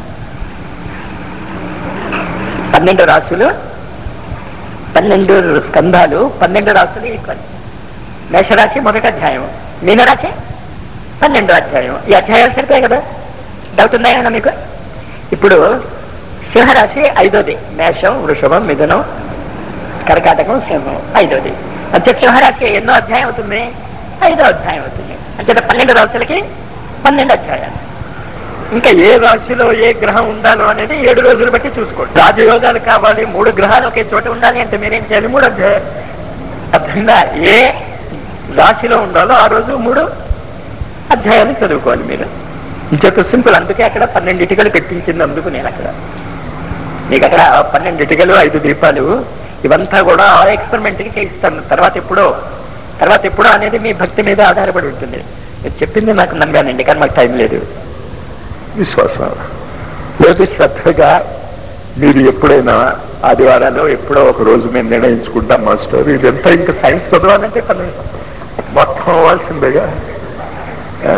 పన్నెండు రాసులు పన్నెండు స్కంధాలు పన్నెండు రాసులు ఈక్వల్ మేషరాశి మొదటి అధ్యాయం మీనరాశి పన్నెండో అధ్యాయం ఈ అధ్యాయాలు సరిపోయాయి కదా డౌట్ ఉన్నాయన్నా మీకు ఇప్పుడు సింహరాశి ఐదోది మేషం వృషభం మిథునం కర్కాటకం సింహం ఐదోది అంతే సింహరాశి ఎన్నో అధ్యాయం అవుతుంది ఐదో అధ్యాయం అవుతుంది అంచేత పన్నెండు రాశులకి పన్నెండు అధ్యాయాలు ఇంకా ఏ రాశిలో ఏ గ్రహం ఉండాలో అనేది ఏడు రోజులు బట్టి చూసుకోండి రాజయోగాలు కావాలి మూడు గ్రహాలు ఒకే చోట ఉండాలి అంటే మీరేం చేయాలి మూడు అధ్యాయాలు అర్థంగా ఏ రాశిలో ఉండాలో ఆ రోజు మూడు అధ్యాయాలు చదువుకోవాలి మీరు ఇంకొక సింపుల్ అందుకే అక్కడ పన్నెండు ఇటుకలు పెట్టించింది అందుకు నేను అక్కడ మీకు అక్కడ పన్నెండు ఇటుకలు ఐదు దీపాలు ఇవంతా కూడా ఆ ఎక్స్పెరిమెంట్ కి చేయిస్తాను తర్వాత ఎప్పుడో తర్వాత ఎప్పుడో అనేది మీ భక్తి మీద ఆధారపడి ఉంటుంది మీరు చెప్పింది నాకు నమ్మానండి కానీ మాకు టైం లేదు విశ్వాసం లేదు శ్రద్ధగా మీరు ఎప్పుడైనా ఆదివారాలు ఎప్పుడో ఒక రోజు మేము నిర్ణయించుకుంటాం మాస్టర్ ఇదంతా ఇంకా సైన్స్ చదవాలంటే పని మొత్తం అవ్వాల్సిందేగా ఆ.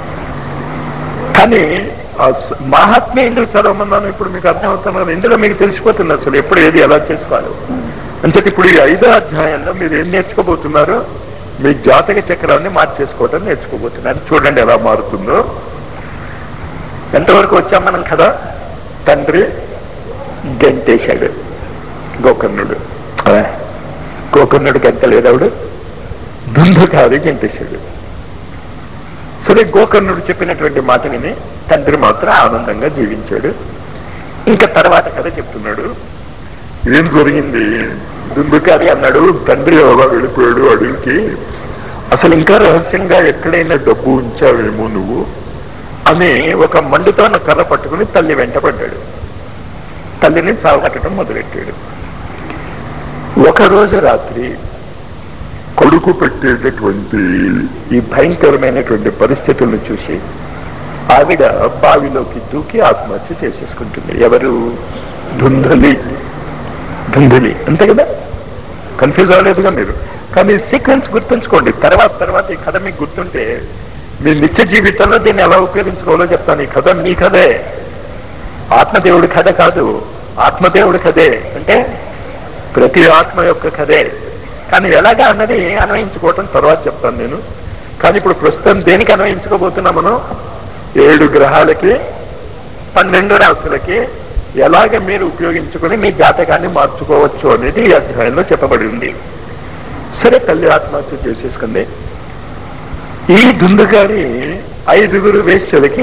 కానీ ఆ స- మహాత్మ్యం ఎందుకు చదవమన్నాను ఇప్పుడు మీకు అర్థమవుతున్నారు ఇందులో మీకు తెలిసిపోతుంది అసలు ఎప్పుడు ఏది ఎలా చేసుకోవాలి అంచేత ఇప్పుడు ఈ ఐదో అధ్యాయంలో మీరు ఏం నేర్చుకోబోతున్నారు మీ జాతక చక్రాన్ని మార్చేసుకోవటం నేర్చుకోబోతున్నారు చూడండి ఎలా మారుతుందో ఎంతవరకు వచ్చాం మనం కదా తండ్రి గంటేశాడు గోకర్ణుడు అదే. గోకర్ణుడు గంట లేదవుడు దుందుకారి గంటేశాడు సరే గోకర్ణుడు చెప్పినటువంటి మాట విని తండ్రి మాత్రం ఆనందంగా జీవించాడు ఇంకా తర్వాత కథ చెప్తున్నాడు ఏం జరిగింది దుందుకారి అన్నాడు తండ్రి ఎవరో వెళ్ళిపోయాడు అడవికి అసలు ఇంకా రహస్యంగా ఎక్కడైనా డబ్బు ఉంచావేమో నువ్వు అని ఒక మండుతో ఉన్న కర్ర పట్టుకుని తల్లి వెంటపడ్డాడు తల్లిని చావకట్టడం మొదలెట్టాడు ఒక రోజు రాత్రి కొడుకు పెట్టేటటువంటి ఈ భయంకరమైనటువంటి పరిస్థితులను చూసి ఆవిడ బావిలోకి దూకి ఆత్మహత్య చేసేసుకుంటుంది ఎవరు ధుంధలి ధుంధలి అంతే కదా కన్ఫ్యూజ్ అవ్వలేదుగా మీరు కానీ సీక్వెన్స్ గుర్తుంచుకోండి తర్వాత తర్వాత ఈ కథ మీకు గుర్తుంటే మీ నిత్య జీవితంలో దీన్ని ఎలా ఉపయోగించుకోవాలో చెప్తాను ఈ కథ మీ కథే ఆత్మదేవుడి కథ కాదు ఆత్మదేవుడి కథే అంటే ప్రతి ఆత్మ యొక్క కథే కానీ ఎలాగా అన్నది అన్వయించుకోవటం తర్వాత చెప్తాను నేను కానీ ఇప్పుడు ప్రస్తుతం దేనికి అన్వయించుకోబోతున్నా మనం ఏడు గ్రహాలకి పన్నెండు రాశులకి ఎలాగ మీరు ఉపయోగించుకుని మీ జాతకాన్ని మార్చుకోవచ్చు అనేది ఈ అధ్యాయంలో చెప్పబడి ఉంది సరే తల్లి ఆత్మహత్య చేసేసుకుంది ఈ దుందుగారి ఐదుగురు వేశ్యలకి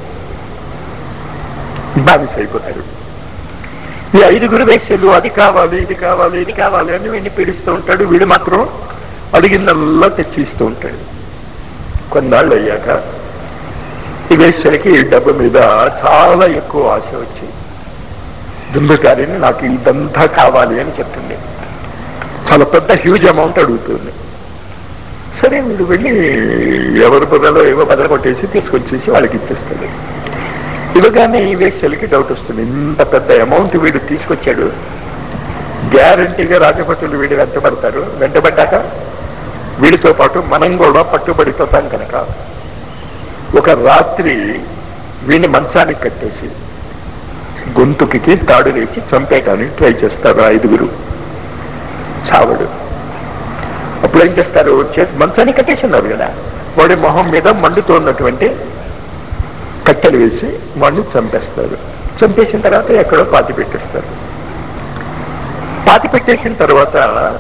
బానిస అయిపోతాడు ఈ ఐదుగురు వేశ్యలు అది కావాలి ఇది కావాలి ఇది కావాలి అని వీడిని పీడిస్తూ ఉంటాడు వీడు మాత్రం అడిగిందల్లా తెచ్చి ఇస్తూ ఉంటాడు కొన్నాళ్ళు అయ్యాక ఈ వేశ్యలకి ఈ డబ్బు మీద చాలా ఎక్కువ ఆశ వచ్చి దుందుకారిని నాకు ఇదంతా కావాలి అని చెప్తుంది చాలా పెద్ద హ్యూజ్ అమౌంట్ అడుగుతుంది సరే వీడు వెళ్ళి ఎవరి బుర్రలో ఏవో బదల కొట్టేసి తీసుకొచ్చేసి వాళ్ళకి ఇచ్చేస్తాడు ఇవ్వగానే ఈ వేశ్యలకి డౌట్ వస్తుంది ఇంత పెద్ద అమౌంట్ వీడు తీసుకొచ్చాడు గ్యారంటీగా రాజభటులు వీడు వెంటబడతారు వెంటబడ్డాక వీడితో పాటు మనం కూడా పట్టుబడిపోతాం కనుక ఒక రాత్రి వీడిని మంచానికి కట్టేసి గొంతుకి తాడు వేసి చంపేయటానికి ట్రై చేస్తారు ఆ ఐదుగురు చావడు అప్పుడు ఏం చేస్తారు చేతి మంచానికి కట్టేసి ఉన్నారు కదా వాడి మొహం మీద మండుతున్నటువంటి కట్టెలు వేసి వాడిని చంపేస్తారు చంపేసిన తర్వాత ఎక్కడో పాతి పెట్టేస్తారు పాతి పెట్టేసిన తర్వాత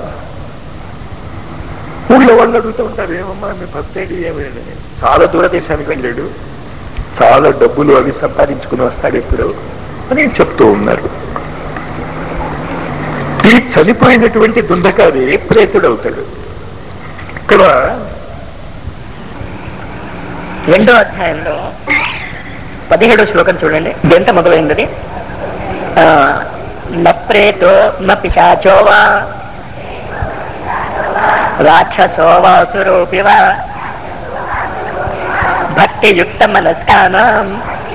ఊళ్ళో వాళ్ళు అడుగుతూ ఉంటారు ఏమమ్మా మీ భక్తుడు ఏమి అని. చాలా దూరదేశానికి వెళ్ళాడు చాలా డబ్బులు అవి సంపాదించుకుని వస్తాడు ఎప్పుడు అని చెప్తూ ఉన్నారు ఈ చనిపోయినటువంటి దుండకారి ప్రేతుడు అవుతాడు ఇక్కడ రెండో అధ్యాయంలో పదిహేడో శ్లోకం చూడండి ఎంత మొదలైంది ఆ, న ప్రేతో న పిశాచో వా రాక్షసో వాసురూపి వా భక్తియుక్త మనస్కానం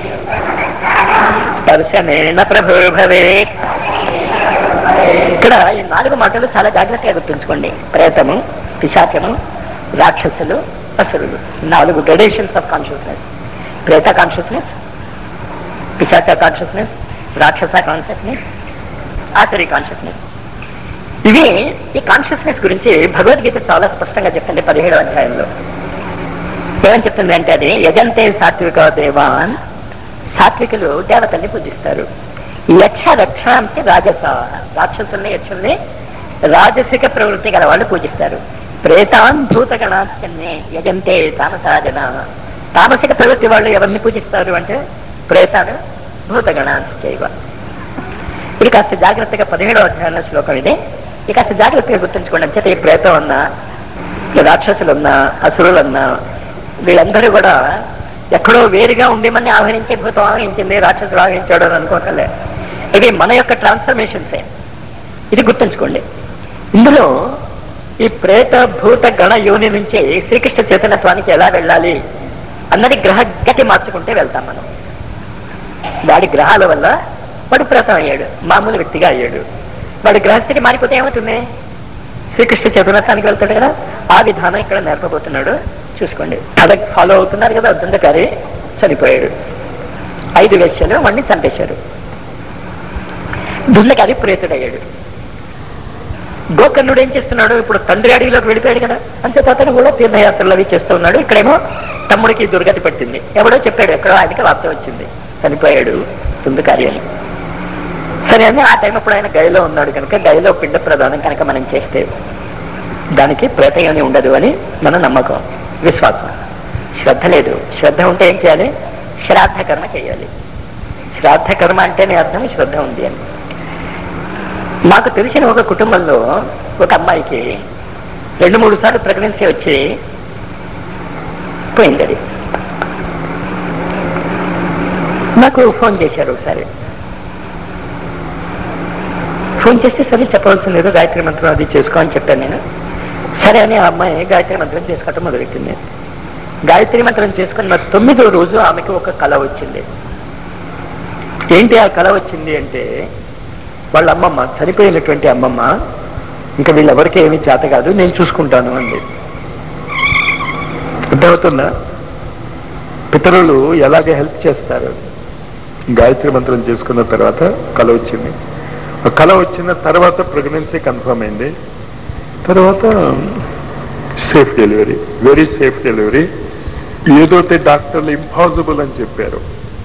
స్పర్శనేన ప్రభు భవేత్ ఇక్కడ ఈ నాలుగు మాటలు చాలా జాగ్రత్తగా గుర్తుంచుకోండి ప్రేతము పిశాచము రాక్షసులు అసురులు నాలుగు గ్రడేషన్స్ ఆఫ్ కాన్షియస్నెస్ ప్రేత కాన్షియస్నెస్ పిశాచ కాన్షియస్నెస్ రాక్షస కాన్షియస్నెస్ ఆసురి కాన్షియస్నెస్ ఇవి ఈ కాన్షియస్నెస్ గురించి భగవద్గీత చాలా స్పష్టంగా చెప్తుంది పదిహేడవ అధ్యాయంలో ఏమని చెప్తుంది అంటే అది యజంతే సాత్విక దేవాన్ సాత్వికులు దేవతల్ని పూజిస్తారు యక్ష రక్షాంశ రాజస రాక్షసుల్ని యక్షుల్ని రాజసిక ప్రవృత్తి గల వాళ్ళు పూజిస్తారు ప్రేతాన్ భూతగణాశ్చన్నే యజంతే తామసాజన తామసిక ప్రవృత్తి వాళ్ళు ఎవరిని పూజిస్తారు అంటే ప్రేతాలు భూతగణాశ్చైవ ఇది కాస్త జాగ్రత్తగా పదిహేడవ అధ్యాయంలో శ్లోకం ఇది ఇది కాస్త జాగ్రత్తగా గుర్తుంచుకోండి అంచేత ఈ ప్రేతం ఉన్నా ఈ రాక్షసులున్నా అసురులున్నా వీళ్ళందరూ కూడా ఎక్కడో వేరుగా ఉండి మన ఆహరించే భూతం ఆహరించింది రాక్షసులు ఆహరించాడు అని అనుకోకలే ఇవి మన యొక్క ట్రాన్స్ఫర్మేషన్సే ఇది గుర్తుంచుకోండి ఇందులో ఈ ప్రేత భూత గణ యోని నుంచి శ్రీకృష్ణ చైతన్యత్వానికి ఎలా వెళ్ళాలి అన్నది గ్రహ గతి మార్చుకుంటే వెళ్తాం మనం వాడి గ్రహాల వల్ల వాడు ప్రేతం అయ్యాడు మామూలు వ్యక్తిగా అయ్యాడు వాడి గ్రహస్థితి మారిపోతే ఏమవుతుంది శ్రీకృష్ణ చతురత్వానికి వెళ్తాడు కదా ఆ విధానం ఇక్కడ నేర్పబోతున్నాడు చూసుకోండి అదే ఫాలో అవుతున్నారు కదా దుండకారి చనిపోయాడు ఐదు వేశ్యలు వాడిని చంపేశారు దుండకారి ప్రేతుడయ్యాడు గోకర్ణుడు ఏం చేస్తున్నాడు ఇప్పుడు తండ్రి అడవిలోకి వెళ్ళిపోయాడు కదా అంచేత అతను కూడా తీర్థయాత్రలు అవి చేస్తూ ఉన్నాడు ఇక్కడేమో తమ్ముడికి దుర్గతి పట్టింది ఎవడో చెప్పాడు ఎక్కడో ఆయనకి వార్త వచ్చింది చనిపోయాడు దుండకారి అని సరే అని ఆ టైం అప్పుడు ఆయన గదిలో ఉన్నాడు కనుక గదిలో పిండ ప్రదానం కనుక మనం చేస్తే దానికి ప్రేతయోని ఉండదు అని మన నమ్మకం విశ్వాసం శ్రద్ధ లేదు శ్రద్ధ ఉంటే ఏం చేయాలి శ్రాద్ధ కర్మ చేయాలి శ్రాద్ధ కర్మ అంటేనే అర్థం శ్రద్ధ ఉంది అని మాకు తెలిసిన ఒక కుటుంబంలో ఒక అమ్మాయికి రెండు మూడు సార్లు ప్రెగ్నెన్సీ వచ్చి పోయింది అది నాకు ఫోన్ చేశారు ఒకసారి ఫోన్ చేస్తే సరే చెప్పవలసింది ఏదో గాయత్రి మంత్రం అది చేసుకో అని చెప్పాను నేను సరే అని ఆ అమ్మాయి గాయత్రి మంత్రం చేసుకోవటం మొదలెట్టింది గాయత్రి మంత్రం చేసుకున్న తొమ్మిదో రోజు ఆమెకి ఒక కళ వచ్చింది ఏంటి ఆ కళ వచ్చింది అంటే వాళ్ళ అమ్మమ్మ చనిపోయినటువంటి అమ్మమ్మ ఇంకా వీళ్ళెవరికి ఏమీ చేత కాదు నేను చూసుకుంటాను అంది అర్థమవుతుందా పితరులు ఎలాగ హెల్ప్ చేస్తారు గాయత్రి మంత్రం చేసుకున్న తర్వాత కళ వచ్చింది ఆ కళ వచ్చిన తర్వాత ప్రెగ్నెన్సీ కన్ఫర్మ్ అయింది తర్వాత safe delivery very safe delivery ఏదైతే డాక్టర్లు ఇంపాసిబుల్ అని చెప్పారు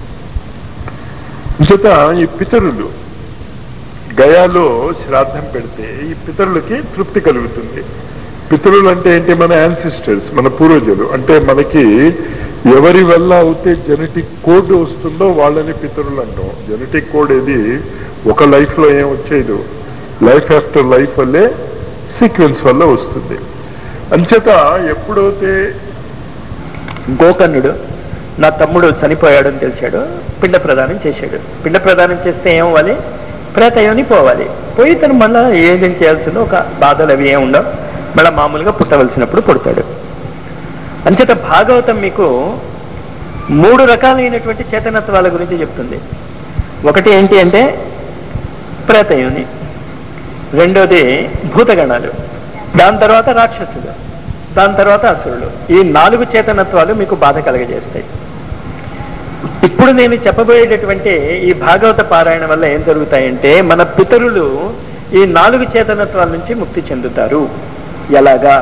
చేత ఈ పితరులు గయాలో శ్రాద్ధం పెడితే ఈ పితరులకి తృప్తి కలుగుతుంది పితరులు అంటే ఏంటి మన యాన్సిస్టర్స్ మన పూర్వజులు అంటే మనకి ఎవరి వల్ల అయితే జెనెటిక్ కోడ్ వస్తుందో వాళ్ళని పితరులు అంటాం జెనెటిక్ కోడ్ ఏది ఒక లైఫ్ లో ఏం వచ్చేది లైఫ్ ఆఫ్టర్ లైఫ్ వల్లే సీక్వెన్స్ వల్ల వస్తుంది అంచేత ఎప్పుడైతే గోకర్ణుడు నా తమ్ముడు చనిపోయాడు అని తెలిసాడు పిండ ప్రదానం చేశాడు పిండ ప్రదానం చేస్తే ఏమవ్వాలి ప్రేతయోని పోవాలి పోయి తను మళ్ళా ఏదేం చేయాల్సిందో ఒక బాధలు అవి ఏం ఉండవు మళ్ళీ మామూలుగా పుట్టవలసినప్పుడు పుడతాడు అంచేత భాగవతం మీకు మూడు రకాలైనటువంటి చేతనత్వాల గురించి చెప్తుంది ఒకటి ఏంటి అంటే ప్రేతయోని రెండోది భూతగణాలు దాని తర్వాత రాక్షసులు దాని తర్వాత అసురులు ఈ నాలుగు చేతనత్వాలు మీకు బాధ కలగజేస్తాయి ఇప్పుడు నేను చెప్పబోయేటటువంటి ఈ భాగవత పారాయణ వల్ల ఏం జరుగుతాయంటే మన పితరులు ఈ నాలుగు చేతనత్వాల నుంచి ముక్తి చెందుతారు ఎలాగా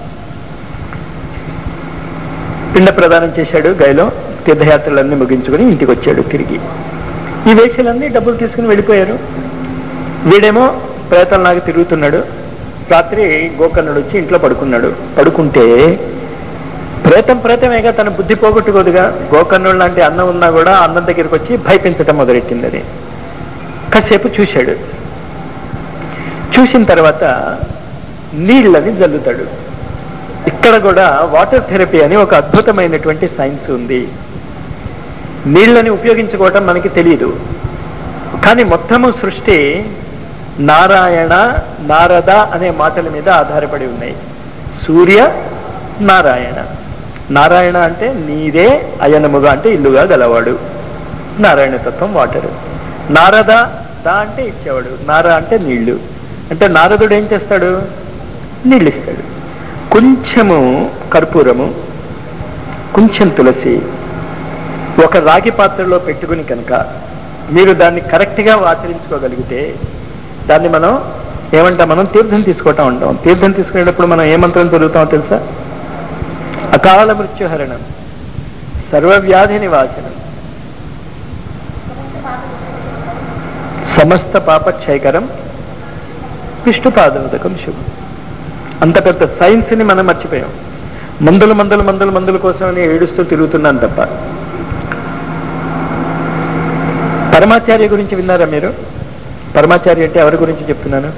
పిండ ప్రదానం చేశాడు గైలో తీర్థయాత్రలన్నీ ముగించుకొని ఇంటికి వచ్చాడు తిరిగి ఈ వేషలన్నీ డబ్బులు తీసుకుని వెళ్ళిపోయారు వీడేమో ప్రేతంలాగా తిరుగుతున్నాడు రాత్రి గోకర్ణుడు వచ్చి ఇంట్లో పడుకున్నాడు పడుకుంటే ప్రేతం ప్రేతమేగా తన బుద్ధి పోగొట్టుకోదుగా గోకర్ణుడు లాంటి అన్నం ఉన్నా కూడా అన్నం దగ్గరికి వచ్చి భయపించటం మొదలెట్టింది అది కాసేపు చూశాడు చూసిన తర్వాత నీళ్ళని జల్లుతాడు ఇక్కడ కూడా వాటర్ థెరపీ అని ఒక అద్భుతమైనటువంటి సైన్స్ ఉంది నీళ్ళని ఉపయోగించుకోవటం మనకి తెలియదు కానీ మొత్తము సృష్టి నారాయణ నారద అనే మాటల మీద ఆధారపడి ఉన్నాయి సూర్య నారాయణ నారాయణ అంటే నీరే అయనముగా అంటే ఇల్లుగా గలవాడు నారాయణ తత్వం వాటరు నారద దా అంటే ఇచ్చేవాడు నార అంటే నీళ్లు అంటే నారదుడు ఏం చేస్తాడు నీళ్ళు ఇస్తాడు కొంచెము కర్పూరము కొంచెం తులసి ఒక రాగి పాత్రలో పెట్టుకుని కనుక మీరు దాన్ని కరెక్ట్గా ఆచరించుకోగలిగితే దాన్ని మనం ఏమంటాం మనం తీర్థం తీసుకోవటం అంటాం తీర్థం తీసుకునేటప్పుడు మనం ఏ మంత్రం చదువుతామో తెలుసా అకాల మృత్యుహరణం సర్వవ్యాధి నివాసనం సమస్త పాపక్షయకరం విష్ణుపాదోదకం శుభం అంత పెద్ద సైన్స్ని మనం మర్చిపోయాం మందులు మందులు మందులు మందుల కోసమని ఏడుస్తూ తిరుగుతున్నాం తప్ప పరమాచార్య గురించి విన్నారా మీరు పరమాచార్య అంటే ఎవరి గురించి చెప్తున్నాను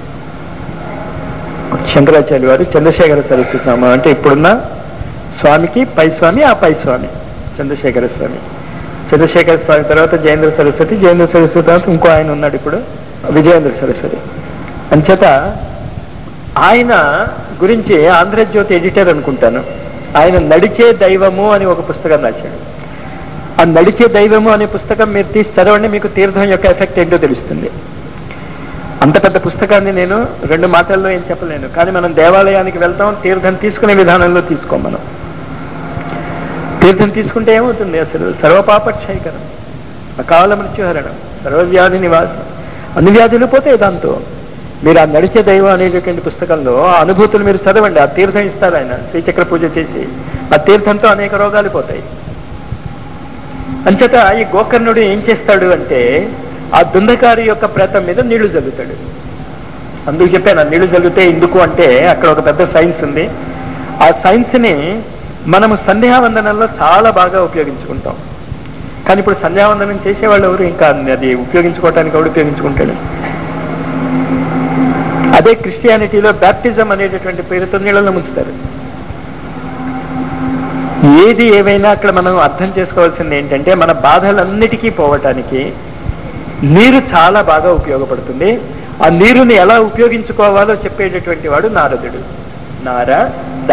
శంకరాచార్య వారు చంద్రశేఖర సరస్వతి స్వామి అంటే ఇప్పుడున్న స్వామికి పై స్వామి ఆ పై స్వామి చంద్రశేఖర స్వామి చంద్రశేఖర స్వామి తర్వాత జయేంద్ర సరస్వతి జయేంద్ర సరస్వతి తర్వాత ఇంకో ఆయన ఉన్నాడు ఇప్పుడు విజయేంద్ర సరస్వతి అంచేత ఆయన గురించి ఆంధ్రజ్యోతి ఎడిటర్ అనుకుంటాను ఆయన నడిచే దైవము అని ఒక పుస్తకం రాశాడు ఆ నడిచే దైవము అనే పుస్తకం మీరు తీసి చదవండి మీకు తీర్థం యొక్క ఎఫెక్ట్ ఏంటో తెలుస్తుంది అంత పెద్ద పుస్తకాన్ని నేను రెండు మాటల్లో ఏం చెప్పలేను కానీ మనం దేవాలయానికి వెళ్తాం తీర్థం తీసుకునే విధానంలో తీసుకోం మనం తీర్థం తీసుకుంటే ఏమవుతుంది అసలు సర్వపాపక్షయకరం అకాల మృత్యుహరణం సర్వవ్యాధి నివాసనం అన్ని వ్యాధులు పోతాయి దాంతో మీరు ఆ నడిచే దైవం అనేటటువంటి పుస్తకంలో ఆ అనుభూతులు మీరు చదవండి ఆ తీర్థం ఇస్తారు ఆయన శ్రీచక్ర పూజ చేసి ఆ తీర్థంతో అనేక రోగాలు పోతాయి అంచేత ఈ గోకర్ణుడు ఏం చేస్తాడు అంటే ఆ దుందకారి యొక్క ప్రేతం మీద నీళ్లు జల్లుతాడు అందుకు చెప్పాను ఆ నీళ్లు జల్లితే ఎందుకు అంటే అక్కడ ఒక పెద్ద సైన్స్ ఉంది ఆ సైన్స్ని మనము సంధ్యావందనంలో చాలా బాగా ఉపయోగించుకుంటాం కానీ ఇప్పుడు సంధ్యావందనం చేసేవాళ్ళు ఎవరు ఇంకా అది ఉపయోగించుకోవటానికి ఎవడు ఉపయోగించుకుంటాడు అదే క్రిస్టియానిటీలో బ్యాప్టిజం అనేటటువంటి పేరుతో నీళ్ళలో ముంచుతారు ఏది ఏవైనా అక్కడ మనం అర్థం చేసుకోవాల్సింది ఏంటంటే మన బాధలన్నిటికీ పోవటానికి నీరు చాలా బాగా ఉపయోగపడుతుంది ఆ నీరుని ఎలా ఉపయోగించుకోవాలో చెప్పేటటువంటి వాడు నారదుడు నారద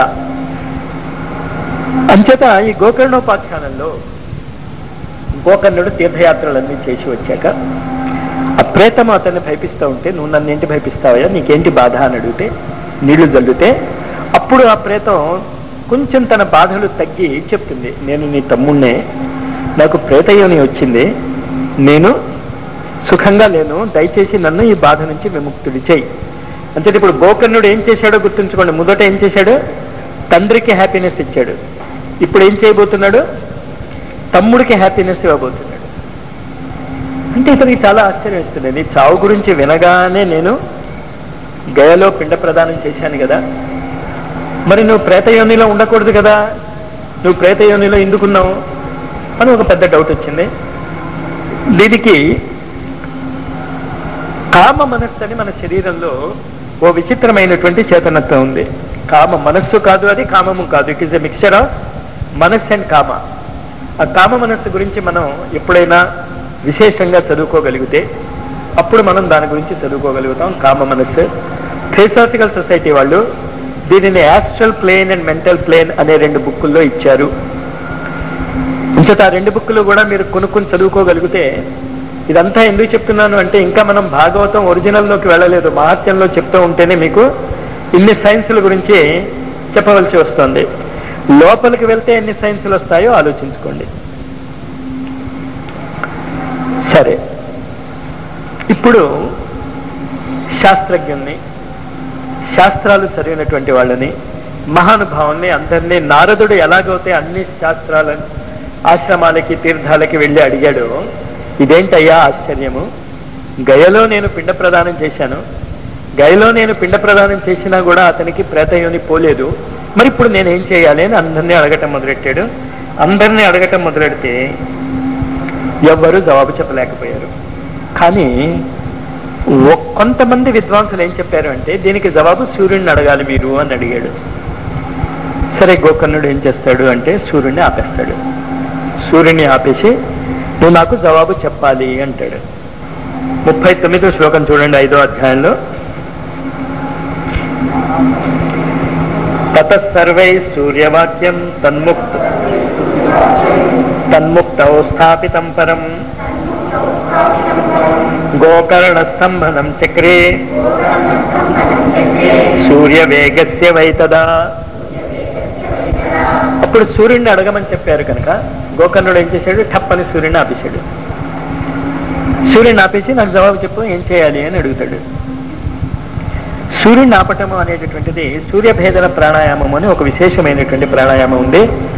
అంచేత ఈ గోకర్ణోపాఖ్యానంలో గోకర్ణుడు తీర్థయాత్రలన్నీ చేసి వచ్చాక ఆ ప్రేతం అతన్ని భయపిస్తూ ఉంటే నువ్వు నన్ను ఏంటి భయపిస్తావయ్యా నీకేంటి బాధ అని అడిగితే నీళ్లు జల్లితే అప్పుడు ఆ ప్రేతం కొంచెం తన బాధలు తగ్గి చెప్తుంది నేను నీ తమ్ముణ్ణే నాకు ప్రేతయోని వచ్చింది నేను సుఖంగా లేను దయచేసి నన్ను ఈ బాధ నుంచి విముక్తుడి చేయి అంటే ఇప్పుడు గోకర్ణుడు ఏం చేశాడో గుర్తుంచుకోండి మొదట ఏం చేశాడు తండ్రికి హ్యాపీనెస్ ఇచ్చాడు ఇప్పుడు ఏం చేయబోతున్నాడు తమ్ముడికి హ్యాపీనెస్ ఇవ్వబోతున్నాడు అంటే ఇతనికి చాలా ఆశ్చర్యం ఇస్తుంది నీ చావు గురించి వినగానే నేను గయలో పిండ ప్రదానం చేశాను కదా మరి నువ్వు ప్రేతయోనిలో ఉండకూడదు కదా నువ్వు ప్రేతయోనిలో ఎందుకున్నావు అని ఒక పెద్ద డౌట్ వచ్చింది దీనికి కామ మనస్సు అని మన శరీరంలో ఓ విచిత్రమైనటువంటి చేతనత్వం ఉంది కామ మనస్సు కాదు అది కామము కాదు it is a mixture of మనస్సు అండ్ కామ ఆ కామ మనస్సు గురించి మనం ఎప్పుడైనా విశేషంగా చదువుకోగలిగితే అప్పుడు మనం దాని గురించి చదువుకోగలుగుతాం కామ మనస్సు థియోసాఫికల్ సొసైటీ వాళ్ళు దీనిని astral plane and mental plane అనే రెండు బుక్కుల్లో ఇచ్చారు ఇంచేత ఆ రెండు బుక్కులు కూడా మీరు కొనుక్కొని చదువుకోగలిగితే ఇదంతా ఎందుకు చెప్తున్నాను అంటే ఇంకా మనం భాగవతం ఒరిజినల్లోకి వెళ్ళలేదు మహత్యంలో చెప్తూ ఉంటేనే మీకు ఇన్ని సైన్సుల గురించి చెప్పవలసి వస్తుంది లోపలికి వెళ్తే ఎన్ని సైన్సులు వస్తాయో ఆలోచించుకోండి సరే ఇప్పుడు శాస్త్రజ్ఞుల్ని శాస్త్రాలు చదివినటువంటి వాళ్ళని మహానుభావుల్ని అందరినీ నారదుడు ఎలాగైతే అన్ని శాస్త్రాలను ఆశ్రమాలకి తీర్థాలకి వెళ్ళి అడిగాడు ఇదేంటయ్యా ఆశ్చర్యము గయలో నేను పిండ ప్రదానం చేశాను గయలో నేను పిండ ప్రదానం చేసినా కూడా అతనికి ప్రేతయోని పోలేదు మరి ఇప్పుడు నేను ఏం చేయాలి అని అందరినీ అడగటం మొదలెట్టాడు అందరినీ అడగటం మొదలెడితే ఎవ్వరూ జవాబు చెప్పలేకపోయారు కానీ ఒ- కొంతమంది విద్వాంసులు ఏం చెప్పారు అంటే దీనికి జవాబు సూర్యుడిని అడగాలి మీరు అని అడిగాడు సరే గోకర్ణుడు ఏం చేస్తాడు అంటే సూర్యుడిని ఆపేస్తాడు సూర్యుడిని ఆపేసి నువ్వు నాకు జవాబు చెప్పాలి అంటాడు ముప్పై తొమ్మిదో శ్లోకం చూడండి ఐదో అధ్యాయంలో తతసర్వై సూర్యవాక్యం తన్ముక్త తన్ముక్తౌ స్థాపితం పరం గోకర్ణస్తంభనం చక్రే సూర్యవేగస్య వైతదా అప్పుడు సూర్యుడిని అడగమని చెప్పారు కనుక గోకర్ణుడు ఏం చేశాడు టప్పని సూర్యుడిని ఆపేశాడు సూర్యుడిని ఆపేసి నాకు జవాబు చెప్పు ఏం చేయాలి అని అడుగుతాడు సూర్యుడిని ఆపటము అనేటటువంటిది సూర్యభేదన ప్రాణాయామం అని ఒక విశేషమైనటువంటి ప్రాణాయామం ఉంది